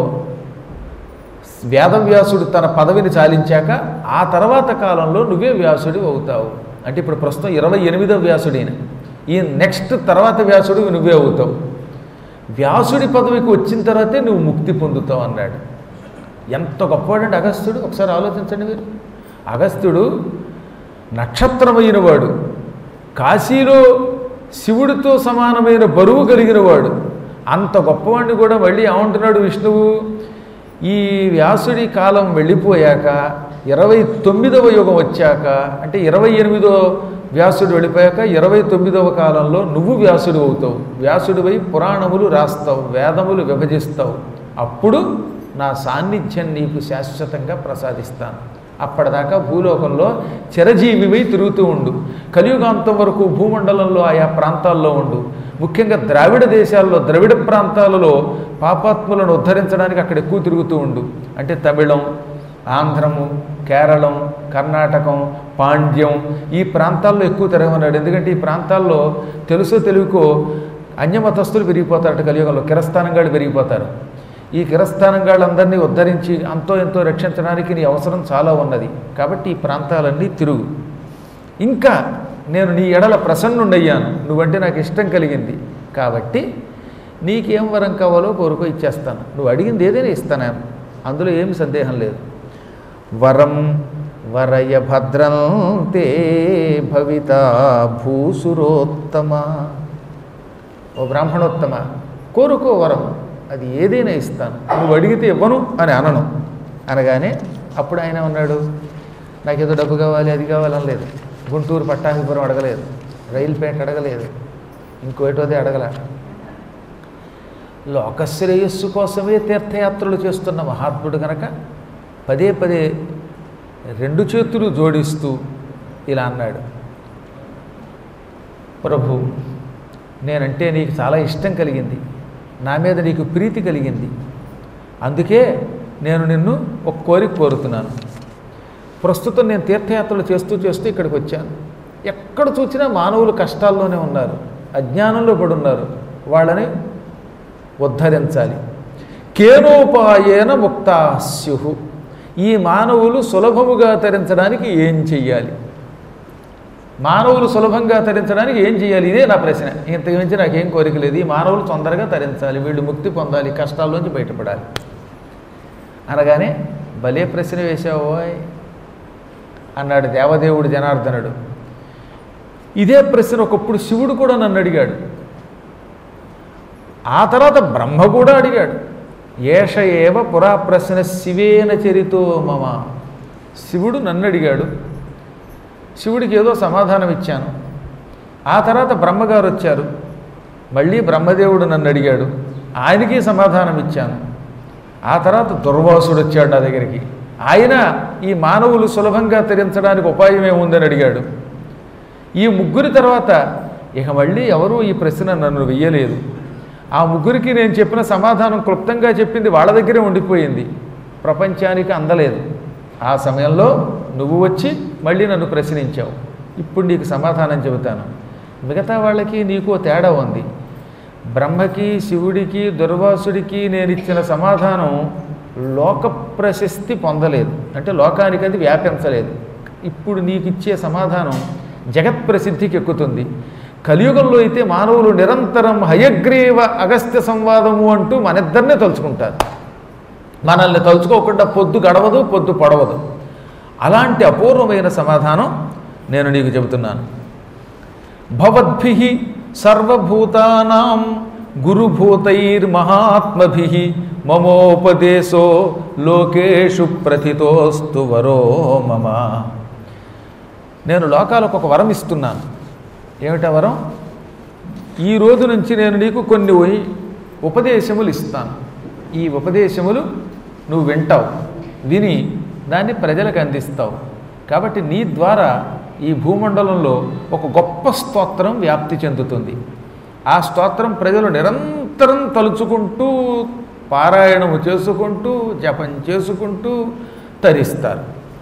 వేదవ్యాసుడు తన పదవిని చాలించాక ఆ తర్వాత కాలంలో నువ్వే వ్యాసుడి అవుతావు అంటే ఇప్పుడు ప్రస్తుతం ఇరవై ఎనిమిదవ వ్యాసుడిని ఈ నెక్స్ట్ తర్వాత వ్యాసుడు నువ్వే అవుతావు వ్యాసుడి పదవికి వచ్చిన తర్వాతే నువ్వు ముక్తి పొందుతావు అన్నాడు ఎంత గొప్పవాడంటే అగస్త్యుడు ఒకసారి ఆలోచించండి మీరు అగస్త్యుడు నక్షత్రమైన వాడు కాశీలో శివుడితో సమానమైన బరువు కలిగిన వాడు అంత గొప్పవాడిని కూడా మళ్ళీ ఏమంటున్నాడు విష్ణువు ఈ వ్యాసుడి కాలం వెళ్ళిపోయాక ఇరవై తొమ్మిదవ యుగం వచ్చాక అంటే ఇరవై ఎనిమిదో వ్యాసుడు వెళ్ళిపోయాక ఇరవై తొమ్మిదవ కాలంలో నువ్వు వ్యాసుడు అవుతావు వ్యాసుడివై పురాణములు రాస్తావు వేదములు విభజిస్తావు అప్పుడు నా సాన్నిధ్యం నీకు శాశ్వతంగా ప్రసాదిస్తాను అప్పటిదాకా భూలోకంలో చిరజీవివై తిరుగుతూ ఉండు కలియుగాంతం వరకు భూమండలంలో ఆయా ప్రాంతాల్లో ఉండు ముఖ్యంగా ద్రావిడ దేశాల్లో ద్రవిడ ప్రాంతాలలో పాపాత్ములను ఉద్ధరించడానికి అక్కడ ఎక్కువ తిరుగుతూ ఉండు అంటే తమిళం ఆంధ్రము కేరళం కర్ణాటకం పాండ్యం ఈ ప్రాంతాల్లో ఎక్కువ తిరగమన్నాడు ఎందుకంటే ఈ ప్రాంతాల్లో తెలుసో తెలుగుకో అన్యమతస్తులు పెరిగిపోతారట కలియుగంలో కిరస్థానంగాళ్ళు పెరిగిపోతారు ఈ కిరస్థానంగాళ్ళందరినీ ఉద్ధరించి అంతో ఎంతో రక్షించడానికి నీ అవసరం చాలా ఉన్నది కాబట్టి ఈ ప్రాంతాలన్నీ తిరుగు ఇంకా నేను నీ ఎడల ప్రసన్నుండయ్యాను నువ్వంటే నాకు ఇష్టం కలిగింది కాబట్టి నీకేం వరం కావాలో కోరుకో ఇచ్చేస్తాను నువ్వు అడిగింది ఏదైనా ఇస్తాను అందులో ఏమి సందేహం లేదు వరం వరయ భద్రం తే భవిత భూసురోత్తమ ఓ బ్రాహ్మణోత్తమ కోరుకో వరం అది ఏదైనా ఇస్తాను నువ్వు అడిగితే ఇవ్వను అని అనను అనగానే అప్పుడు ఆయన ఉన్నాడు నాకేదో డబ్బు కావాలి అది కావాలి అనలేదు గుంటూరు పట్టాభిపురం అడగలేదు రైల్పేట అడగలేదు ఇంకోటోది అడగల లోకశ్రేయస్సు కోసమే తీర్థయాత్రలు చేస్తున్న మహాత్ముడు కనుక పదే పదే రెండు చేతులు జోడిస్తూ ఇలా అన్నాడు ప్రభు నేనంటే నీకు చాలా ఇష్టం కలిగింది నా మీద నీకు ప్రీతి కలిగింది అందుకే నేను నిన్ను ఒక కోరిక కోరుతున్నాను ప్రస్తుతం నేను తీర్థయాత్రలు చేస్తూ చేస్తూ ఇక్కడికి వచ్చాను ఎక్కడ చూసినా మానవులు కష్టాల్లోనే ఉన్నారు అజ్ఞానంలో పడున్నారు వాళ్ళని ఉద్ధరించాలి కేనోపాయేన ముక్తాస్యు ఈ మానవులు సులభముగా తరించడానికి ఏం చెయ్యాలి మానవులు సులభంగా తరించడానికి ఏం చేయాలి ఇదే నా ప్రశ్న ఇంతకు మించి నాకేం కోరిక లేదు ఈ మానవులు తొందరగా తరించాలి వీళ్ళు ముక్తి పొందాలి కష్టాల్లోంచి బయటపడాలి అనగానే భలే ప్రశ్న వేశావోయ్ అన్నాడు దేవదేవుడు జనార్దనుడు ఇదే ప్రశ్న ఒకప్పుడు శివుడు కూడా నన్ను అడిగాడు ఆ తర్వాత బ్రహ్మ కూడా అడిగాడు ఏష ఏవ పురా ప్రశ్న శివేన చరితో మమ శివుడు నన్ను అడిగాడు శివుడికి ఏదో సమాధానం ఇచ్చాను ఆ తర్వాత బ్రహ్మగారు వచ్చారు మళ్ళీ బ్రహ్మదేవుడు నన్ను అడిగాడు ఆయనకి సమాధానం ఇచ్చాను ఆ తర్వాత దుర్వాసుడు వచ్చాడు నా దగ్గరికి ఆయన ఈ మానవులు సులభంగా తరించడానికి ఉపాయం ఏముందని అడిగాడు ఈ ముగ్గురి తర్వాత ఇక మళ్ళీ ఎవరూ ఈ ప్రశ్న నన్ను వెయ్యలేదు ఆ ముగ్గురికి నేను చెప్పిన సమాధానం క్లుప్తంగా చెప్పింది వాళ్ళ దగ్గరే ఉండిపోయింది ప్రపంచానికి అందలేదు ఆ సమయంలో నువ్వు వచ్చి మళ్ళీ నన్ను ప్రశ్నించావు ఇప్పుడు నీకు సమాధానం చెబుతాను మిగతా వాళ్ళకి నీకు ఓ తేడా ఉంది బ్రహ్మకి శివుడికి దుర్వాసుడికి నేను ఇచ్చిన సమాధానం లోక ప్రశస్తి పొందలేదు అంటే లోకానికి అది వ్యాపించలేదు ఇప్పుడు నీకు ఇచ్చే సమాధానం జగత్ ప్రసిద్ధికి ఎక్కుతుంది కలియుగంలో అయితే మానవులు నిరంతరం హయగ్రీవ అగస్త్య సంవాదము అంటూ మనిద్దరినే తలుచుకుంటారు మనల్ని తలుచుకోకుండా పొద్దు గడవదు పొద్దు పొడవదు అలాంటి అపూర్వమైన సమాధానం నేను నీకు చెబుతున్నాను భవద్భి సర్వభూతానాం గురుభూతైర్మహాత్మభి మమోపదేశో లోకేషు ప్రథితోస్తు వరో మమ నేను లోకాలకు ఒక వరం ఇస్తున్నాను ఏమిటా వరం ఈ రోజు నుంచి నేను నీకు కొన్ని ఉపదేశములు ఇస్తాను ఈ ఉపదేశములు నువ్వు వింటావు విని దాన్ని ప్రజలకు అందిస్తావు కాబట్టి నీ ద్వారా ఈ భూమండలంలో ఒక గొప్ప స్తోత్రం వ్యాప్తి చెందుతుంది ఆ స్తోత్రం ప్రజలు నిరంతరం తలుచుకుంటూ పారాయణము చేసుకుంటూ జపం చేసుకుంటూ తరిస్తారు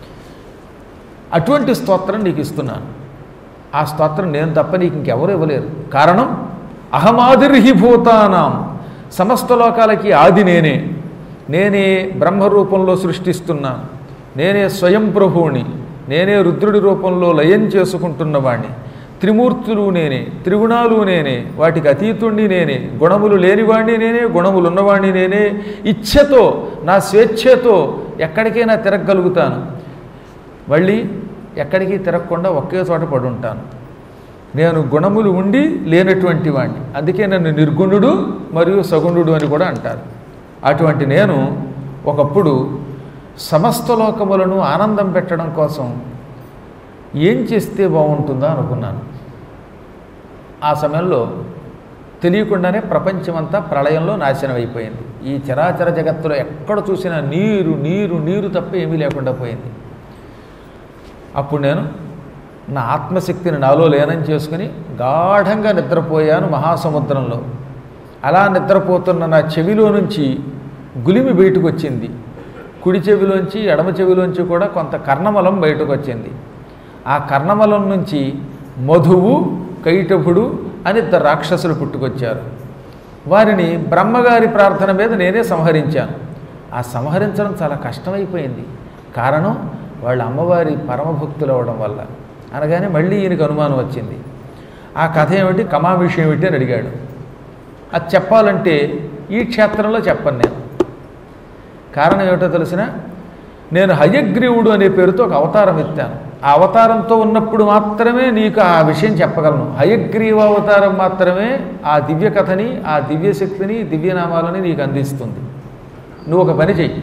అటువంటి స్తోత్రం నీకు ఇస్తున్నాను ఆ స్తోత్రం నేను తప్ప నీకు ఇంకెవరు ఇవ్వలేరు కారణం అహమాదిర్హి భూతానాం సమస్త లోకాలకి ఆది నేనే నేనే బ్రహ్మరూపంలో సృష్టిస్తున్నాను నేనే స్వయం ప్రభువుని నేనే రుద్రుడి రూపంలో లయం చేసుకుంటున్నవాణ్ణి త్రిమూర్తులు నేనే త్రిగుణాలు నేనే వాటికి అతీతుణ్ణి నేనే గుణములు లేనివాణ్ణి నేనే గుణములు ఉన్నవాణ్ణి నేనే ఇచ్ఛతో నా స్వేచ్ఛతో ఎక్కడికైనా తిరగగలుగుతాను మళ్ళీ ఎక్కడికి తిరగకుండా ఒకే చోట పడుంటాను నేను గుణములు ఉండి లేనటువంటి వాడిని అందుకే నన్ను నిర్గుణుడు మరియు సగుణుడు అని కూడా అంటారు అటువంటి నేను ఒకప్పుడు సమస్త లోకములను ఆనందం పెట్టడం కోసం ఏం చేస్తే బాగుంటుందో అనుకున్నాను ఆ సమయంలో తెలియకుండానే ప్రపంచమంతా ప్రళయంలో నాశనం అయిపోయింది ఈ చరాచర జగత్తులో ఎక్కడ చూసినా నీరు నీరు నీరు తప్ప ఏమీ లేకుండా పోయింది అప్పుడు నేను నా ఆత్మశక్తిని నాలో లేనం చేసుకుని గాఢంగా నిద్రపోయాను మహాసముద్రంలో అలా నిద్రపోతున్న నా చెవిలో నుంచి గులిమి బయటకు వచ్చింది కుడి చెవిలోంచి ఎడమ చెవిలోంచి కూడా కొంత కర్ణమలం బయటకు వచ్చింది ఆ కర్ణమలం నుంచి మధువు కైటభుడు అని ఇద్దరు రాక్షసులు పుట్టుకొచ్చారు వారిని బ్రహ్మగారి ప్రార్థన మీద నేనే సంహరించాను ఆ సంహరించడం చాలా కష్టమైపోయింది కారణం వాళ్ళ అమ్మవారి పరమభక్తులు అవడం వల్ల అనగానే మళ్ళీ ఈయనకు అనుమానం వచ్చింది ఆ కథ ఏమిటి కమా విషయం ఏమిటి అని అడిగాడు అది చెప్పాలంటే ఈ క్షేత్రంలో చెప్పను నేను కారణం ఏమిటో తెలిసిన నేను హయగ్రీవుడు అనే పేరుతో ఒక అవతారం ఎత్తాను ఆ అవతారంతో ఉన్నప్పుడు మాత్రమే నీకు ఆ విషయం చెప్పగలను హయగ్రీవ అవతారం మాత్రమే ఆ దివ్య కథని ఆ దివ్య శక్తిని దివ్యనామాలని నీకు అందిస్తుంది నువ్వు ఒక పని చెయ్యి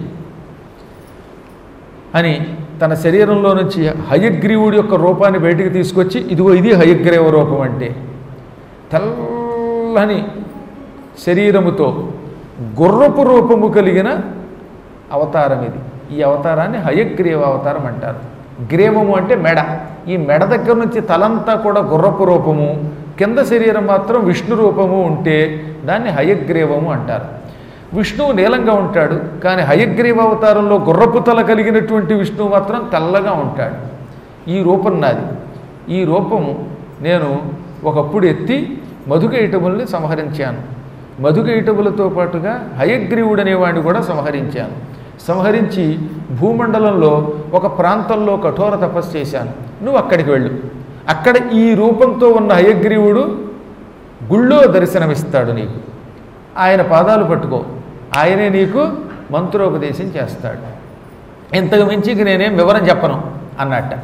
అని తన శరీరంలో నుంచి హయగ్రీవుడి యొక్క రూపాన్ని బయటికి తీసుకొచ్చి ఇదిగో ఇది హయగ్రీవ రూపం అంటే తెల్లని శరీరముతో గుర్రపు రూపము కలిగిన అవతారం ఇది ఈ అవతారాన్ని హయగ్రీవ అవతారం అంటారు గ్రీవము అంటే మెడ ఈ మెడ దగ్గర నుంచి తలంతా కూడా గుర్రపు రూపము కింద శరీరం మాత్రం విష్ణు రూపము ఉంటే దాన్ని హయగ్రీవము అంటారు విష్ణువు నీలంగా ఉంటాడు కానీ హయగ్రీవ అవతారంలో గుర్రపు తల కలిగినటువంటి విష్ణువు మాత్రం తెల్లగా ఉంటాడు ఈ రూపం నాది ఈ రూపం నేను ఒకప్పుడు ఎత్తి మధుకైటముల్ని సంహరించాను మధుకైటములతో పాటుగా హయగ్రీవుడు అనేవాడిని కూడా సంహరించాను సంహరించి భూమండలంలో ఒక ప్రాంతంలో కఠోర తపస్సు చేశాను నువ్వు అక్కడికి వెళ్ళు అక్కడ ఈ రూపంతో ఉన్న హయగ్రీవుడు గుళ్ళో దర్శనమిస్తాడు నీకు ఆయన పాదాలు పట్టుకో ఆయనే నీకు మంత్రోపదేశం చేస్తాడు ఇంతకు మించి ఇంక నేనేం వివరం చెప్పను అన్నట్ట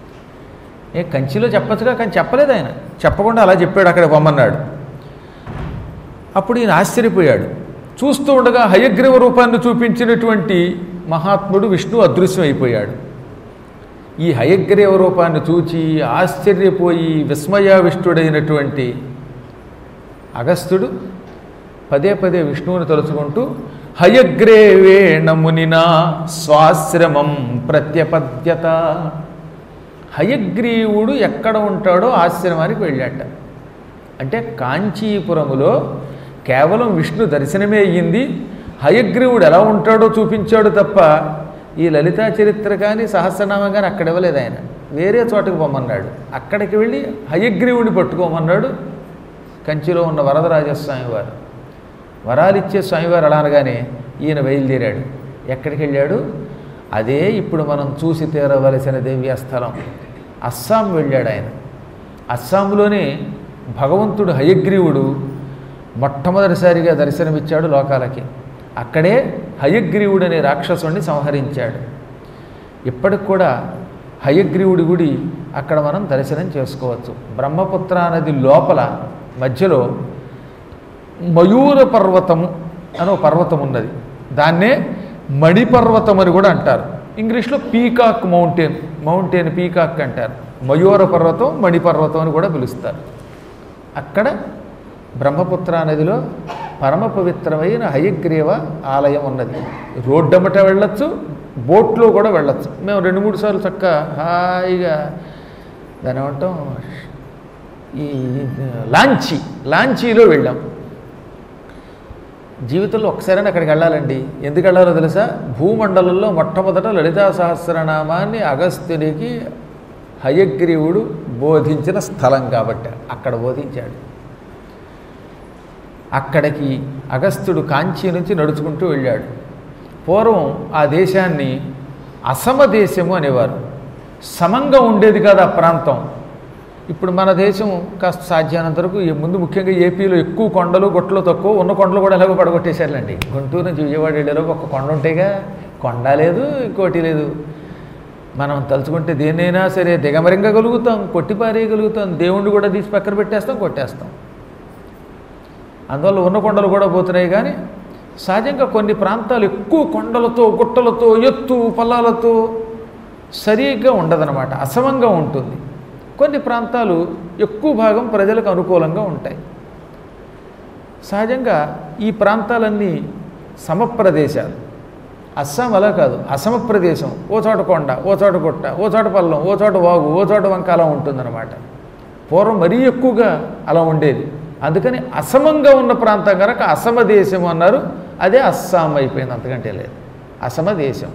ఏ కంచిలో చెప్పచ్చుగా కానీ చెప్పలేదు ఆయన చెప్పకుండా అలా చెప్పాడు అక్కడ పొమ్మన్నాడు అప్పుడు ఈయన ఆశ్చర్యపోయాడు చూస్తూ ఉండగా హయగ్రీవ రూపాన్ని చూపించినటువంటి మహాత్ముడు విష్ణు అదృశ్యమైపోయాడు ఈ హయగ్రీవ రూపాన్ని చూచి ఆశ్చర్యపోయి విస్మయావిష్టుడైనటువంటి అగస్త్యుడు పదే పదే విష్ణువుని తలుచుకుంటూ హయగ్రేవేణ మునినా స్వాశ్రమం ప్రత్యపద్యత హయగ్రీవుడు ఎక్కడ ఉంటాడో ఆశ్రమానికి వెళ్ళాట అంటే కాంచీపురములో కేవలం విష్ణు దర్శనమే అయ్యింది హయగ్రీవుడు ఎలా ఉంటాడో చూపించాడు తప్ప ఈ లలితా చరిత్ర కానీ సహస్రనామం కానీ అక్కడ ఇవ్వలేదు ఆయన వేరే చోటకు పొమ్మన్నాడు అక్కడికి వెళ్ళి హయగ్రీవుడిని పట్టుకోమన్నాడు కంచిలో ఉన్న వరదరాజస్వామి వారు వరాలిచ్చే స్వామివారు అలా అనగానే ఈయన బయలుదేరాడు ఎక్కడికి వెళ్ళాడు అదే ఇప్పుడు మనం చూసి తీరవలసిన దివ్య స్థలం అస్సాం వెళ్ళాడు ఆయన అస్సాంలోనే భగవంతుడు హయగ్రీవుడు మొట్టమొదటిసారిగా దర్శనమిచ్చాడు లోకాలకి అక్కడే హయగ్రీవుడు అనే రాక్షసుడిని సంహరించాడు ఇప్పటికి కూడా హయగ్రీవుడి గుడి అక్కడ మనం దర్శనం చేసుకోవచ్చు బ్రహ్మపుత్ర నది లోపల మధ్యలో మయూర పర్వతము అని ఒక పర్వతం ఉన్నది దాన్నే మణిపర్వతం అని కూడా అంటారు ఇంగ్లీష్లో పీకాక్ మౌంటైన్ మౌంటైన్ పీకాక్ అంటారు మయూర పర్వతం మణిపర్వతం అని కూడా పిలుస్తారు అక్కడ బ్రహ్మపుత్ర నదిలో పరమ పవిత్రమైన హయగ్రీవ ఆలయం ఉన్నది రోడ్డమ్మట వెళ్ళొచ్చు బోట్లో కూడా వెళ్ళొచ్చు మేము రెండు మూడు సార్లు చక్క హాయిగా దాని ఏమంటాం ఈ లాంచీ లాంచీలో వెళ్ళాం జీవితంలో ఒకసారైనా అక్కడికి వెళ్ళాలండి ఎందుకు వెళ్ళాలో తెలుసా భూమండలంలో మొట్టమొదట లలితా సహస్రనామాన్ని అగస్త్యునికి హయగ్రీవుడు బోధించిన స్థలం కాబట్టి అక్కడ బోధించాడు అక్కడికి అగస్త్యుడు కాంచీ నుంచి నడుచుకుంటూ వెళ్ళాడు పూర్వం ఆ దేశాన్ని అసమ దేశము అనేవారు సమంగా ఉండేది కాదు ఆ ప్రాంతం ఇప్పుడు మన దేశం కాస్త సాధ్యానంత వరకు ఈ ముందు ముఖ్యంగా ఏపీలో ఎక్కువ కొండలు గుట్టలు తక్కువ ఉన్న కొండలు కూడా ఎలాగో పడగొట్టేశారులేండి గుంటూరు నుంచి విజయవాడ వెళ్ళేలోపు ఒక కొండ ఉంటేగా కొండ లేదు ఇంకోటి లేదు మనం తలుచుకుంటే దేన్నైనా సరే దిగమరింగగలుగుతాం కొట్టిపారేయగలుగుతాం దేవుణ్ణి కూడా తీసి పక్కన పెట్టేస్తాం కొట్టేస్తాం అందువల్ల ఉన్న కొండలు కూడా పోతున్నాయి కానీ సహజంగా కొన్ని ప్రాంతాలు ఎక్కువ కొండలతో గుట్టలతో ఎత్తు పొలాలతో సరిగ్గా ఉండదన్నమాట అసమంగా ఉంటుంది కొన్ని ప్రాంతాలు ఎక్కువ భాగం ప్రజలకు అనుకూలంగా ఉంటాయి సహజంగా ఈ ప్రాంతాలన్నీ సమప్రదేశాలు అస్సాం అలా కాదు అసమ ప్రదేశం ఓ చోట కొండ ఓ చోట గుట్ట ఓ చోట పల్లం ఓ చోట వాగు ఓ చోట వంక అలా ఉంటుందన్నమాట పూర్వం మరీ ఎక్కువగా అలా ఉండేది అందుకని అసమంగా ఉన్న ప్రాంతం కనుక అసమ దేశం అన్నారు అదే అస్సాం అయిపోయింది అంతకంటే లేదు అసమ దేశం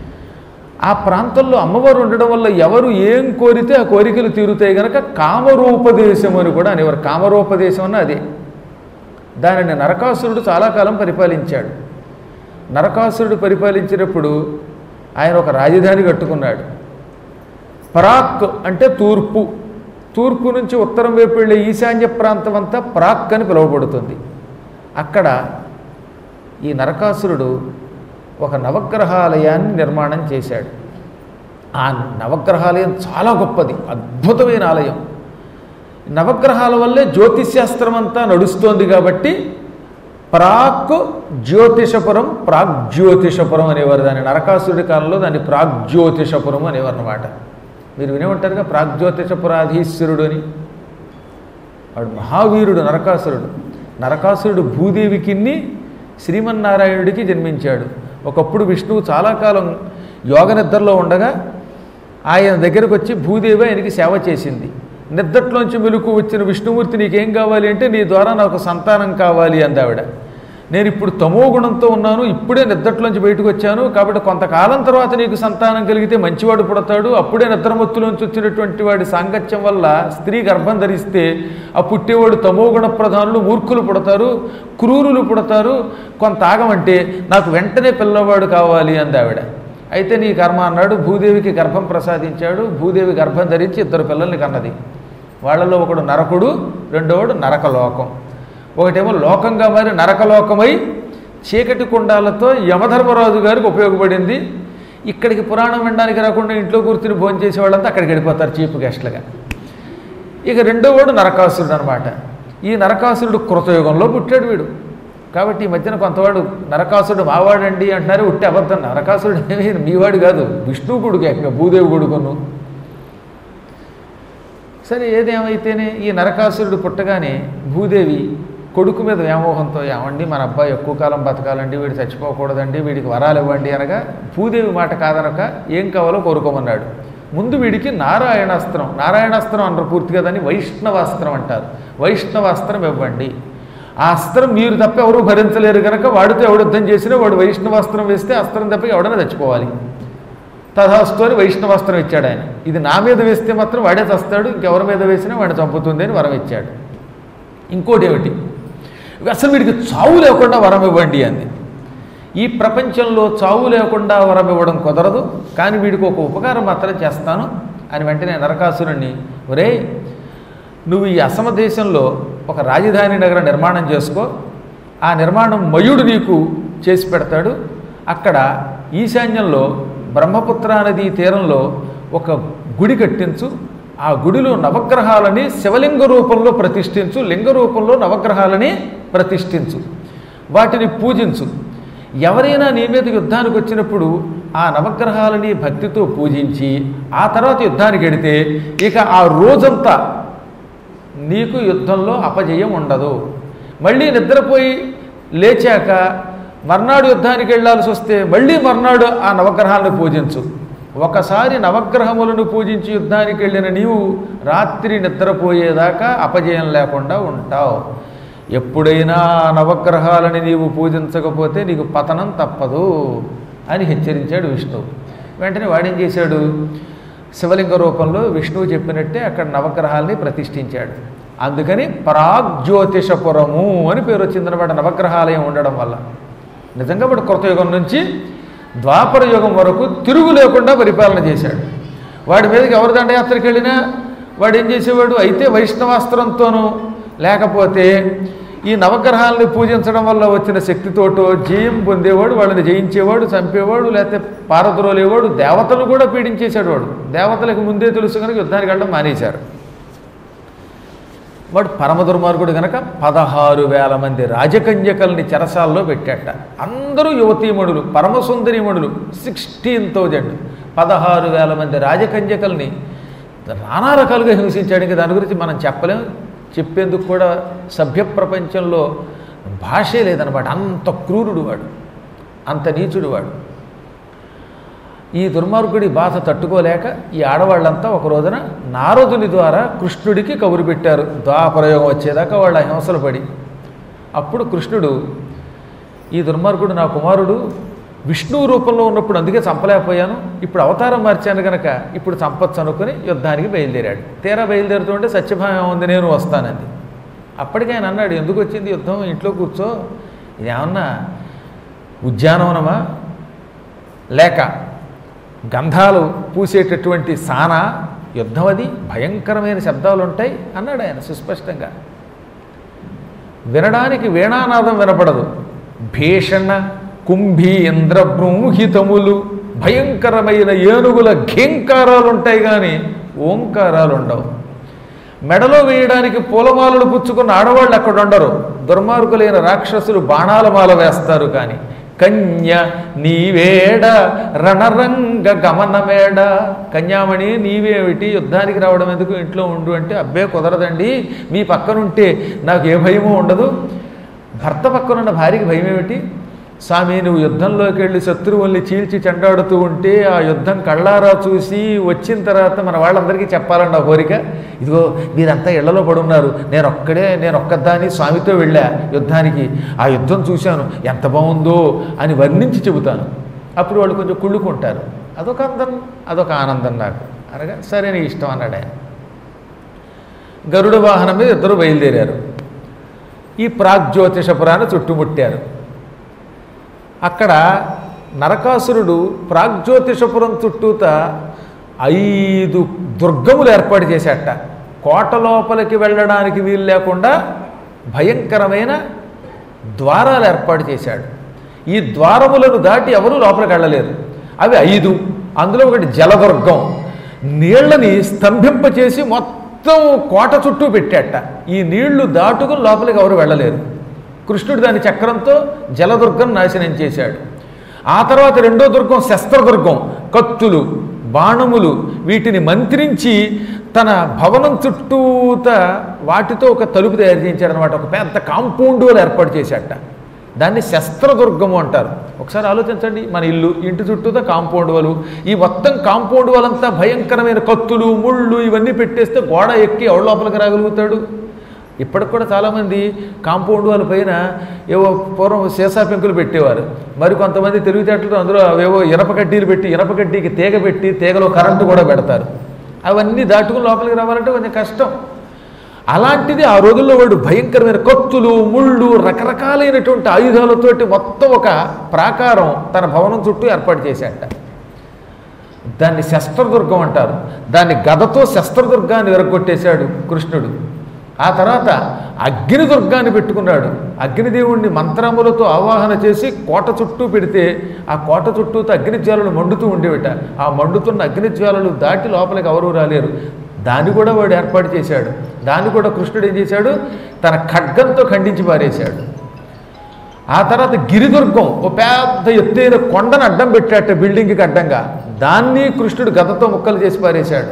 ఆ ప్రాంతంలో అమ్మవారు ఉండడం వల్ల ఎవరు ఏం కోరితే ఆ కోరికలు తీరుతాయి గనక కామరూపదేశం అని కూడా అనేవారు కామరూపదేశం అన్న అదే దానిని నరకాసురుడు చాలా కాలం పరిపాలించాడు నరకాసురుడు పరిపాలించినప్పుడు ఆయన ఒక రాజధాని కట్టుకున్నాడు పరాక్ అంటే తూర్పు తూర్పు నుంచి ఉత్తరం వైపు వెళ్ళే ఈశాన్య ప్రాంతం అంతా ప్రాక్ అని పిలువబడుతుంది అక్కడ ఈ నరకాసురుడు ఒక నవగ్రహాలయాన్ని నిర్మాణం చేశాడు ఆ నవగ్రహాలయం చాలా గొప్పది అద్భుతమైన ఆలయం నవగ్రహాల వల్లే జ్యోతిష్శాస్త్రం అంతా నడుస్తోంది కాబట్టి ప్రాక్ జ్యోతిషపురం ప్రాగ్జ్యోతిషపురం అనేవారు దాన్ని నరకాసురుడి కాలంలో దాన్ని ప్రాగ్జ్యోతిషపురం అనేవారు అనమాట మీరు వినే ఉంటారుగా ప్రాగ్జ్యోతిషపురాధీశ్వరుడు అని వాడు మహావీరుడు నరకాసురుడు నరకాసురుడు భూదేవికిన్ని శ్రీమన్నారాయణుడికి జన్మించాడు ఒకప్పుడు విష్ణువు చాలా కాలం యోగ నిద్రలో ఉండగా ఆయన దగ్గరకు వచ్చి భూదేవి ఆయనకి సేవ చేసింది నిద్రట్లోంచి మెలుకు వచ్చిన విష్ణుమూర్తి నీకేం కావాలి అంటే నీ ద్వారా నాకు సంతానం కావాలి అందావిడ నేను ఇప్పుడు తమో గుణంతో ఉన్నాను ఇప్పుడే నిద్రలోంచి బయటకు వచ్చాను కాబట్టి కొంతకాలం తర్వాత నీకు సంతానం కలిగితే మంచివాడు పుడతాడు అప్పుడే నిద్రమత్తులోంచి వచ్చినటువంటి వాడి సాంగత్యం వల్ల స్త్రీ గర్భం ధరిస్తే ఆ పుట్టేవాడు తమో గుణ ప్రధానులు మూర్ఖులు పుడతారు క్రూరులు పుడతారు కొంత ఆగమంటే నాకు వెంటనే పిల్లవాడు కావాలి అంది ఆవిడ అయితే నీ కర్మ అన్నాడు భూదేవికి గర్భం ప్రసాదించాడు భూదేవి గర్భం ధరించి ఇద్దరు పిల్లల్ని కన్నది వాళ్ళలో ఒకడు నరకుడు రెండోవాడు నరకలోకం ఒకటేమో లోకంగా మరి నరకలోకమై చీకటి కుండాలతో యమధర్మరాజు గారికి ఉపయోగపడింది ఇక్కడికి పురాణం వినడానికి రాకుండా ఇంట్లో కూర్చుని భోజనం చేసే వాళ్ళంతా అక్కడికి వెళ్ళిపోతారు చీఫ్ గెస్ట్లుగా ఇక రెండో వాడు నరకాసురుడు అనమాట ఈ నరకాసురుడు కృతయుగంలో పుట్టాడు వీడు కాబట్టి ఈ మధ్యన కొంతవాడు నరకాసురుడు మావాడండి అంటున్నారు ఉట్టి అబద్ధం నరకాసురుడు ఏమీ మీవాడు కాదు విష్ణువు కొడుకు ఏకంగా భూదేవి కొడుకును సరే ఏదేమైతేనే ఈ నరకాసురుడు పుట్టగానే భూదేవి కొడుకు మీద వ్యామోహంతో ఏమండి మన అబ్బాయి ఎక్కువ కాలం బతకాలండి వీడు చచ్చిపోకూడదండి వీడికి వరాలు ఇవ్వండి అనగా భూదేవి మాట కాదనక ఏం కావాలో కోరుకోమన్నాడు ముందు వీడికి నారాయణాస్త్రం నారాయణాస్త్రం అనరు పూర్తిగా దాన్ని వైష్ణవాస్త్రం అంటారు వైష్ణవాస్త్రం ఇవ్వండి ఆ అస్త్రం మీరు తప్ప ఎవరూ భరించలేరు కనుక వాడితో ఎవడు యుద్ధం చేసినా వాడు వైష్ణవాస్త్రం వేస్తే అస్త్రం తప్ప ఎవడైనా చచ్చిపోవాలి తథాస్తు అని వైష్ణవాస్త్రం ఇచ్చాడు ఆయన ఇది నా మీద వేస్తే మాత్రం వాడే చస్తాడు ఇంకెవరి మీద వేసినా వాడిని చంపుతుంది అని వరం ఇచ్చాడు ఇంకోటి ఏమిటి అసలు వీడికి చావు లేకుండా వరం ఇవ్వండి అంది ఈ ప్రపంచంలో చావు లేకుండా వరం ఇవ్వడం కుదరదు కానీ వీడికి ఒక ఉపకారం మాత్రం చేస్తాను అని వెంటనే నరకాసురుణ్ణి ఒరే నువ్వు ఈ అసమ దేశంలో ఒక రాజధాని నగరం నిర్మాణం చేసుకో ఆ నిర్మాణం మయుడు నీకు చేసి పెడతాడు అక్కడ ఈశాన్యంలో బ్రహ్మపుత్ర నదీ తీరంలో ఒక గుడి కట్టించు ఆ గుడిలో నవగ్రహాలని శివలింగ రూపంలో ప్రతిష్ఠించు లింగ రూపంలో నవగ్రహాలని ప్రతిష్ఠించు వాటిని పూజించు ఎవరైనా నీ మీద యుద్ధానికి వచ్చినప్పుడు ఆ నవగ్రహాలని భక్తితో పూజించి ఆ తర్వాత యుద్ధానికి వెడితే ఇక ఆ రోజంతా నీకు యుద్ధంలో అపజయం ఉండదు మళ్ళీ నిద్రపోయి లేచాక మర్నాడు యుద్ధానికి వెళ్ళాల్సి వస్తే మళ్ళీ మర్నాడు ఆ నవగ్రహాలను పూజించు ఒకసారి నవగ్రహములను పూజించి యుద్ధానికి వెళ్ళిన నీవు రాత్రి నిద్రపోయేదాకా అపజయం లేకుండా ఉంటావు ఎప్పుడైనా ఆ నవగ్రహాలని నీవు పూజించకపోతే నీకు పతనం తప్పదు అని హెచ్చరించాడు విష్ణువు వెంటనే వాడేం చేశాడు శివలింగ రూపంలో విష్ణువు చెప్పినట్టే అక్కడ నవగ్రహాల్ని ప్రతిష్ఠించాడు అందుకని పరాగ్జ్యోతిషపురము అని పేరు వచ్చిందనమాట నవగ్రహాలయం ఉండడం వల్ల నిజంగా వాడు కృతయుగం నుంచి ద్వాపర యుగం వరకు తిరుగు లేకుండా పరిపాలన చేశాడు వాడి మీదకి ఎవరి దండయాత్రకి వెళ్ళినా వాడు ఏం చేసేవాడు అయితే వైష్ణవాస్త్రంతోనూ లేకపోతే ఈ నవగ్రహాలని పూజించడం వల్ల వచ్చిన శక్తితోటో జయం పొందేవాడు వాళ్ళని జయించేవాడు చంపేవాడు లేకపోతే పారద్రోలేవాడు దేవతలు కూడా పీడించేశాడు వాడు దేవతలకు ముందే తెలుసు కనుక యుద్ధానికి వెళ్ళడం మానేశారు వాడు పరమ దుర్మార్గుడు గనక పదహారు వేల మంది రాజకన్యకల్ని చెరసాల్లో పెట్టాట అందరూ యువతీమణులు పరమసుందరీమణులు సిక్స్టీన్ థౌజండ్ పదహారు వేల మంది రాజకన్యకల్ని నానా రకాలుగా హింసించాడు ఇంకా దాని గురించి మనం చెప్పలేం చెప్పేందుకు కూడా సభ్య ప్రపంచంలో భాషే లేదనమాట అంత క్రూరుడు వాడు అంత నీచుడు వాడు ఈ దుర్మార్గుడి బాధ తట్టుకోలేక ఈ ఆడవాళ్ళంతా ఒక రోజున నారదుని ద్వారా కృష్ణుడికి కబురు పెట్టారు ద్వాపరయోగం వచ్చేదాకా వాళ్ళ హింసలు పడి అప్పుడు కృష్ణుడు ఈ దుర్మార్గుడు నా కుమారుడు విష్ణువు రూపంలో ఉన్నప్పుడు అందుకే చంపలేకపోయాను ఇప్పుడు అవతారం మార్చాను కనుక ఇప్పుడు చంపొచ్చు అనుకుని యుద్ధానికి బయలుదేరాడు తీరా బయలుదేరుతుంటే సత్యభావం ఉంది నేను వస్తానంది అప్పటికి ఆయన అన్నాడు ఎందుకు వచ్చింది యుద్ధం ఇంట్లో కూర్చో ఇదేమన్నా ఉద్యానవనమా లేక గంధాలు పూసేటటువంటి సాన యుద్ధం అది భయంకరమైన శబ్దాలు ఉంటాయి అన్నాడు ఆయన సుస్పష్టంగా వినడానికి వీణానాదం వినపడదు భీషణ కుంభీ ఇంద్రబ్రూహితములు భయంకరమైన ఏనుగుల ఘేంకారాలు ఉంటాయి కానీ ఓంకారాలు ఉండవు మెడలో వేయడానికి పూలమాలలు పుచ్చుకున్న ఆడవాళ్ళు అక్కడ ఉండరు దుర్మార్గులైన రాక్షసులు బాణాల మాల వేస్తారు కానీ కన్య నీవేడ రణరంగ గమనమేడ కన్యామణి నీవేమిటి యుద్ధానికి రావడం ఎందుకు ఇంట్లో ఉండు అంటే అబ్బే కుదరదండి మీ పక్కనుంటే నాకు ఏ భయమూ ఉండదు భర్త పక్కనున్న భార్యకి భయం ఏమిటి స్వామి నువ్వు యుద్ధంలోకి వెళ్ళి శత్రువుల్ని చీల్చి చెండాడుతూ ఉంటే ఆ యుద్ధం కళ్ళారా చూసి వచ్చిన తర్వాత మన వాళ్ళందరికీ చెప్పాలన్న కోరిక ఇదిగో మీరంతా ఇళ్లలో పడున్నారు నేను ఒక్కడే నేను ఒక్కదాని స్వామితో వెళ్ళా యుద్ధానికి ఆ యుద్ధం చూశాను ఎంత బాగుందో అని వర్ణించి చెబుతాను అప్పుడు వాళ్ళు కొంచెం కుళ్ళుకుంటారు అదొక అందం అదొక ఆనందం నాకు అనగా సరే నీ ఇష్టం అన్నాడు ఆయన గరుడ వాహనం మీద ఇద్దరు బయలుదేరారు ఈ ప్రాగ్జ్యోతిషపురాన్ని చుట్టుముట్టారు అక్కడ నరకాసురుడు ప్రాగ్జ్యోతిషపురం చుట్టూత ఐదు దుర్గములు ఏర్పాటు చేశాట కోట లోపలికి వెళ్ళడానికి వీలు లేకుండా భయంకరమైన ద్వారాలు ఏర్పాటు చేశాడు ఈ ద్వారములను దాటి ఎవరూ లోపలికి వెళ్ళలేరు అవి ఐదు అందులో ఒకటి జలదుర్గం నీళ్ళని స్తంభింపచేసి మొత్తం కోట చుట్టూ పెట్టాట ఈ నీళ్లు దాటుకుని లోపలికి ఎవరు వెళ్ళలేరు కృష్ణుడు దాని చక్రంతో జలదుర్గం నాశనం చేశాడు ఆ తర్వాత రెండో దుర్గం శస్త్రదుర్గం కత్తులు బాణములు వీటిని మంత్రించి తన భవనం చుట్టూత వాటితో ఒక తలుపు తయారు చేయించాడనమాట ఒక పెద్ద కాంపౌండ్ వాళ్ళు ఏర్పాటు చేశాట దాన్ని శస్త్రదుర్గము అంటారు ఒకసారి ఆలోచించండి మన ఇల్లు ఇంటి చుట్టూతో కాంపౌండ్ వాళ్ళు ఈ మొత్తం కాంపౌండ్ వాళ్ళంతా భయంకరమైన కత్తులు ముళ్ళు ఇవన్నీ పెట్టేస్తే గోడ ఎక్కి ఎవడ లోపలికి రాగలుగుతాడు ఇప్పటికి కూడా చాలామంది కాంపౌండ్ వాళ్ళ పైన ఏవో పూర్వం సీసా పెంకులు పెట్టేవారు మరి కొంతమంది తెలివితేటలు అందులో ఏవో ఇనప కడ్డీలు పెట్టి ఇనప కడ్డీకి తీగ పెట్టి తీగలో కరెంటు కూడా పెడతారు అవన్నీ దాటుకుని లోపలికి రావాలంటే కొంచెం కష్టం అలాంటిది ఆ రోజుల్లో వాడు భయంకరమైన కత్తులు ముళ్ళు రకరకాలైనటువంటి ఆయుధాలతోటి మొత్తం ఒక ప్రాకారం తన భవనం చుట్టూ ఏర్పాటు చేశాట దాన్ని శస్త్రదుర్గం అంటారు దాన్ని గదతో శస్త్రదుర్గాన్ని విరగొట్టేశాడు కృష్ణుడు ఆ తర్వాత అగ్ని దుర్గాన్ని పెట్టుకున్నాడు అగ్నిదేవుణ్ణి మంత్రములతో ఆవాహన చేసి కోట చుట్టూ పెడితే ఆ కోట చుట్టూతో అగ్నిజ్వాలలు మండుతూ ఉండేవిట ఆ మండుతున్న అగ్నిజ్వాలలు దాటి లోపలికి ఎవరూ రాలేరు దాన్ని కూడా వాడు ఏర్పాటు చేశాడు దాన్ని కూడా కృష్ణుడు ఏం చేశాడు తన ఖడ్గంతో ఖండించి పారేశాడు ఆ తర్వాత గిరిదుర్గం ఓ పెద్ద ఎత్తైన కొండను అడ్డం పెట్టాట బిల్డింగ్కి అడ్డంగా దాన్ని కృష్ణుడు గదతో ముక్కలు చేసి పారేశాడు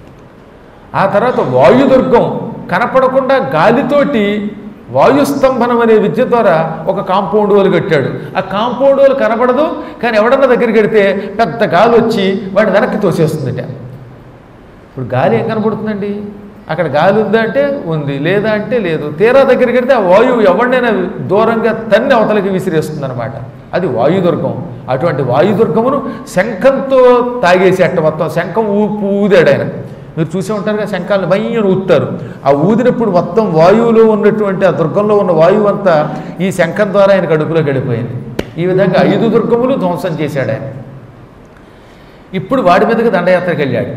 ఆ తర్వాత వాయుదుర్గం కనపడకుండా గాలితోటి వాయుస్తంభనం అనే విద్య ద్వారా ఒక కాంపౌండ్ వాళ్ళు కట్టాడు ఆ కాంపౌండ్ వాళ్ళు కనపడదు కానీ ఎవడన్నా దగ్గరికి వెడితే పెద్ద గాలి వచ్చి వాడిని వెనక్కి తోసేస్తుందిట ఇప్పుడు గాలి ఏం కనపడుతుందండి అక్కడ గాలి ఉందా అంటే ఉంది లేదా అంటే లేదు తీరా దగ్గరికి వెడితే ఆ వాయువు ఎవరినైనా దూరంగా తన్ని అవతలకి విసిరేస్తుంది అనమాట అది వాయుదుర్గం అటువంటి వాయుదుర్గమును శంఖంతో తాగేసేట మొత్తం శంఖం ఊపు ఊదాడు ఆయన మీరు చూసే ఉంటారు కదా శంఖాలను భయ్యను ఊతారు ఆ ఊదినప్పుడు మొత్తం వాయువులో ఉన్నటువంటి ఆ దుర్గంలో ఉన్న వాయువు అంతా ఈ శంఖం ద్వారా ఆయన కడుపులోకి వెళ్ళిపోయింది ఈ విధంగా ఐదు దుర్గములు ధ్వంసం చేశాడు ఆయన ఇప్పుడు వాడి మీదకి దండయాత్రకు వెళ్ళాడు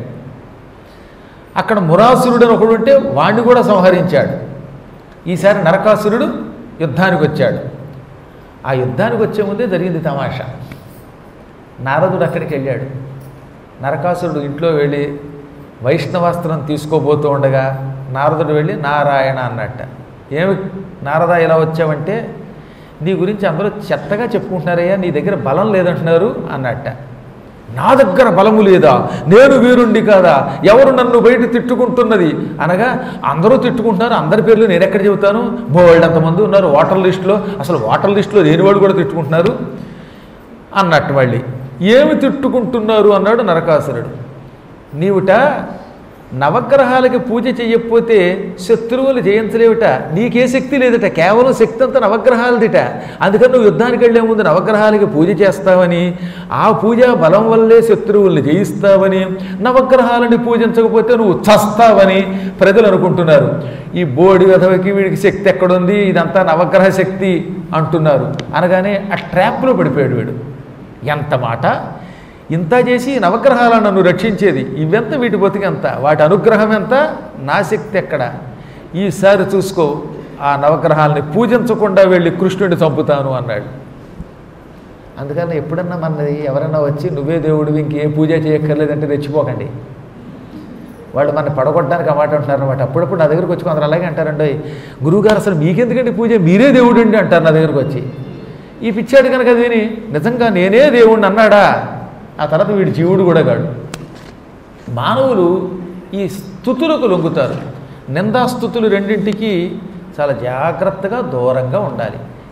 అక్కడ మురాసురుడు అని ఒకడు ఉంటే వాణ్ణి కూడా సంహరించాడు ఈసారి నరకాసురుడు యుద్ధానికి వచ్చాడు ఆ యుద్ధానికి వచ్చే ముందే జరిగింది తమాషా నారదుడు అక్కడికి వెళ్ళాడు నరకాసురుడు ఇంట్లో వెళ్ళి వైష్ణవాస్త్రం తీసుకోబోతూ ఉండగా నారదుడు వెళ్ళి నారాయణ అన్నట్ట ఏమి నారద ఇలా వచ్చావంటే నీ గురించి అందరూ చెత్తగా చెప్పుకుంటున్నారయ్యా నీ దగ్గర బలం లేదంటున్నారు అన్నట్ట నా దగ్గర బలము లేదా నేను వీరుండి కాదా ఎవరు నన్ను బయట తిట్టుకుంటున్నది అనగా అందరూ తిట్టుకుంటున్నారు అందరి పేర్లు నేను ఎక్కడ చెబుతాను బోల్డ్ అంతమంది ఉన్నారు ఓటర్ లిస్టులో అసలు ఓటర్ లిస్టులో లేని వాళ్ళు కూడా తిట్టుకుంటున్నారు అన్నట్టు మళ్ళీ ఏమి తిట్టుకుంటున్నారు అన్నాడు నరకాసురుడు నీవుట నవగ్రహాలకి పూజ చెయ్యకపోతే శత్రువులు జయించలేవుట నీకే శక్తి లేదట కేవలం శక్తి అంతా నవగ్రహాలదిట అందుకని నువ్వు యుద్ధానికి వెళ్లే ముందు నవగ్రహాలకి పూజ చేస్తావని ఆ పూజ బలం వల్లే శత్రువుల్ని జయిస్తావని నవగ్రహాలని పూజించకపోతే నువ్వు చస్తావని ప్రజలు అనుకుంటున్నారు ఈ బోడి విధవకి వీడికి శక్తి ఎక్కడుంది ఇదంతా నవగ్రహ శక్తి అంటున్నారు అనగానే ఆ ట్రాప్లో పడిపోయాడు వీడు ఎంత మాట ఇంత చేసి ఈ నవగ్రహాలను నన్ను రక్షించేది ఇవెంత వీటి బతికెంత వాటి అనుగ్రహం ఎంత నా శక్తి ఎక్కడ ఈసారి చూసుకో ఆ నవగ్రహాలని పూజించకుండా వెళ్ళి కృష్ణుడిని చంపుతాను అన్నాడు అందుకని ఎప్పుడన్నా మనది ఎవరన్నా వచ్చి నువ్వే దేవుడివి ఇంకే పూజ చేయక్కర్లేదంటే రెచ్చిపోకండి వాళ్ళు మన పడగొట్టడానికి ఆ మాట అంటున్నారు అనమాట అప్పుడప్పుడు నా దగ్గరికి వచ్చి కొందరు అలాగే అంటారండి గురువుగారు అసలు మీకెందుకండి పూజ మీరే దేవుడు అండి అంటారు నా దగ్గరికి వచ్చి ఈ పిచ్చాడు కనుక అది విని నిజంగా నేనే దేవుణ్ణి అన్నాడా ఆ తర్వాత వీడి జీవుడు కూడా కాడు మానవులు ఈ స్థుతులకు లొంగుతారు నిందాస్థుతులు రెండింటికి చాలా జాగ్రత్తగా దూరంగా ఉండాలి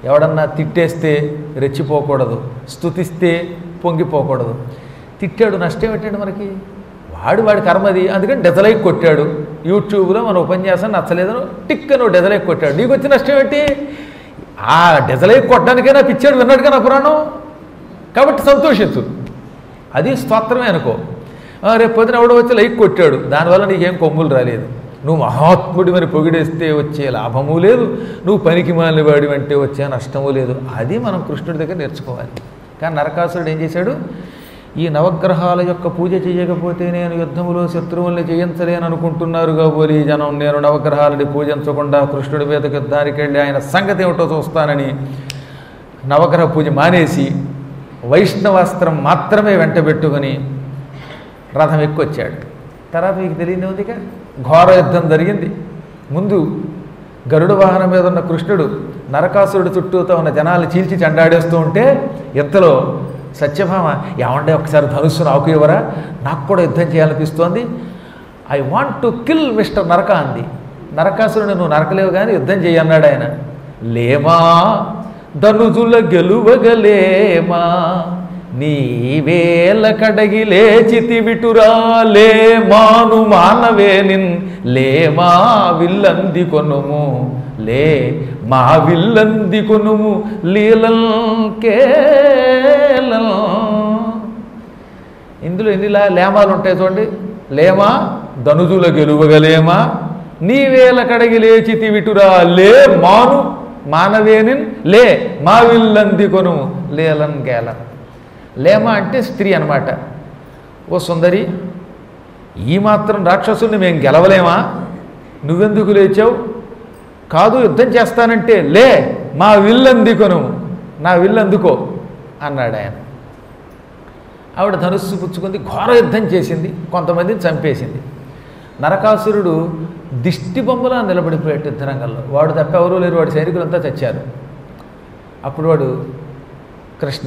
ఎవడన్నా తిట్టేస్తే రెచ్చిపోకూడదు స్తుతిస్తే పొంగిపోకూడదు తిట్టాడు నష్టం ఏంటండి మనకి వాడు వాడి కర్మది అందుకని డెజలైక్ కొట్టాడు యూట్యూబ్లో మన ఉపన్యాసం నచ్చలేదని టిక్ అని డెజలైక్ కొట్టాడు నీకు వచ్చిన నష్టం ఏంటి ఆ డెజలైక్ కొట్టడానికైనా పిచ్చాడు విన్నాడుగా నా పురాణం కాబట్టి సంతోషించు అది స్తోత్రమే అనుకో ఆ, రేపు పొద్దున ఎవడో వచ్చి లైక్ కొట్టాడు దానివల్ల నీకేం కొమ్ములు రాలేదు నువ్వు మహాత్ముడి మరి పొగిడేస్తే వచ్చే లాభము లేదు నువ్వు పనికి మాలిన వాడి అంటే వచ్చే నష్టము లేదు అది మనం కృష్ణుడి దగ్గర నేర్చుకోవాలి కానీ నరకాసురుడు ఏం చేశాడు ఈ నవగ్రహాల యొక్క పూజ చేయకపోతే నేను యుద్ధములో శత్రువుల్ని జయించలేను అనుకుంటున్నారు కాబోలి ఈ జనం నేను నవగ్రహాలని పూజించకుండా కృష్ణుడి మీదకి యుద్ధానికి వెళ్ళి ఆయన సంగతి ఏమిటో చూస్తానని నవగ్రహ పూజ మానేసి వైష్ణవాస్త్రం మాత్రమే వెంటబెట్టుకొని రథం ఎక్కువచ్చాడు తర్వాత మీకు తెలియని ఉందిగా ఘోర యుద్ధం జరిగింది ముందు గరుడ వాహనం మీద ఉన్న కృష్ణుడు నరకాసురుడు చుట్టూతో ఉన్న జనాలు చీల్చి చెండాడేస్తూ ఉంటే ఇంతలో సత్యభామ ఏమంటే ఒకసారి ధనుస్సు నాకు ఇవ్వరా నాకు కూడా యుద్ధం చేయాలనిపిస్తోంది I want to kill mister Naraka అంది నరకాసురుడు నువ్వు నరకలేవు కానీ యుద్ధం చేయన్నాడు ఆయన లేమా ధనుజుల గెలువగలేమా నీవేల కడగి లేచితి విటురా లే మాను మానవే నిన్ లే మా విల్లంది కొనుము లే మా విల్లంది కొనుము లీలం కేలం ఇందులో ఎన్ని లా- లేమాలు ఉంటాయి చూడండి లేమా ధనుజుల గెలువగలేమా నీవేల కడగి లేచి విటురా లే మాను మానవేనిన్ లే మా విల్లంది కొను లేలన్ గేలం లేమ అంటే స్త్రీ అన్నమాట ఓ సుందరి ఈ మాత్రం రాక్షసుల్ని మేము గెలవలేమా నువ్వెందుకు లేచావు కాదు యుద్ధం చేస్తానంటే లే మా విల్లందుకొను నా విల్లందుకో అన్నాడు ఆయన ఆవిడ ధనుస్సు పుచ్చుకుంది ఘోర యుద్ధం చేసింది కొంతమందిని చంపేసింది నరకాసురుడు దిష్టి బొమ్మలా నిలబడిపోయాడు యుద్ధరంగంలో వాడు తప్ప ఎవరూ లేరు వాడి సైనికులంతా చచ్చారు అప్పుడు వాడు కృష్ణ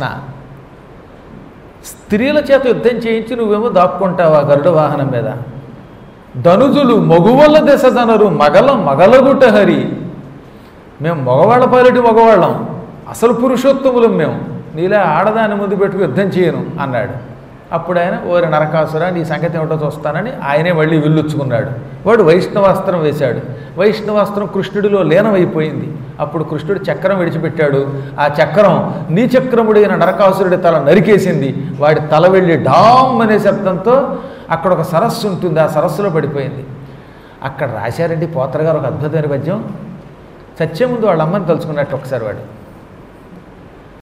స్త్రీల చేత యుద్ధం చేయించి నువ్వేమో దాక్కుంటావా గరుడ వాహనం మీద ధనుజులు మగువల దశ జనరు మగల మగలగుట హరి మేము మగవాళ్ళ పాలిటి మగవాళ్ళం అసలు పురుషోత్తములం మేము నీలా ఆడదాన్ని ముందు పెట్టుకు యుద్ధం చేయను అన్నాడు అప్పుడు ఆయన ఓరి నరకాసుర నీ సంగతి ఏమిటో చూస్తానని ఆయనే మళ్ళీ విల్లుచ్చుకున్నాడు వాడు వైష్ణవాస్త్రం వేశాడు వైష్ణవాస్త్రం కృష్ణుడిలో లీనమైపోయింది అప్పుడు కృష్ణుడు చక్రం విడిచిపెట్టాడు ఆ చక్రం నీ చక్రముడైన నరకాసురుడి తల నరికేసింది వాడి తల వెళ్ళి డామ్ అనే శబ్దంతో అక్కడ ఒక సరస్సు ఉంటుంది ఆ సరస్సులో పడిపోయింది అక్కడ రాశారండి పోతర గారు ఒక అద్భుతమైన పద్యం సత్యం ముందు వాళ్ళ అమ్మని తలుచుకున్నట్టు ఒకసారి వాడు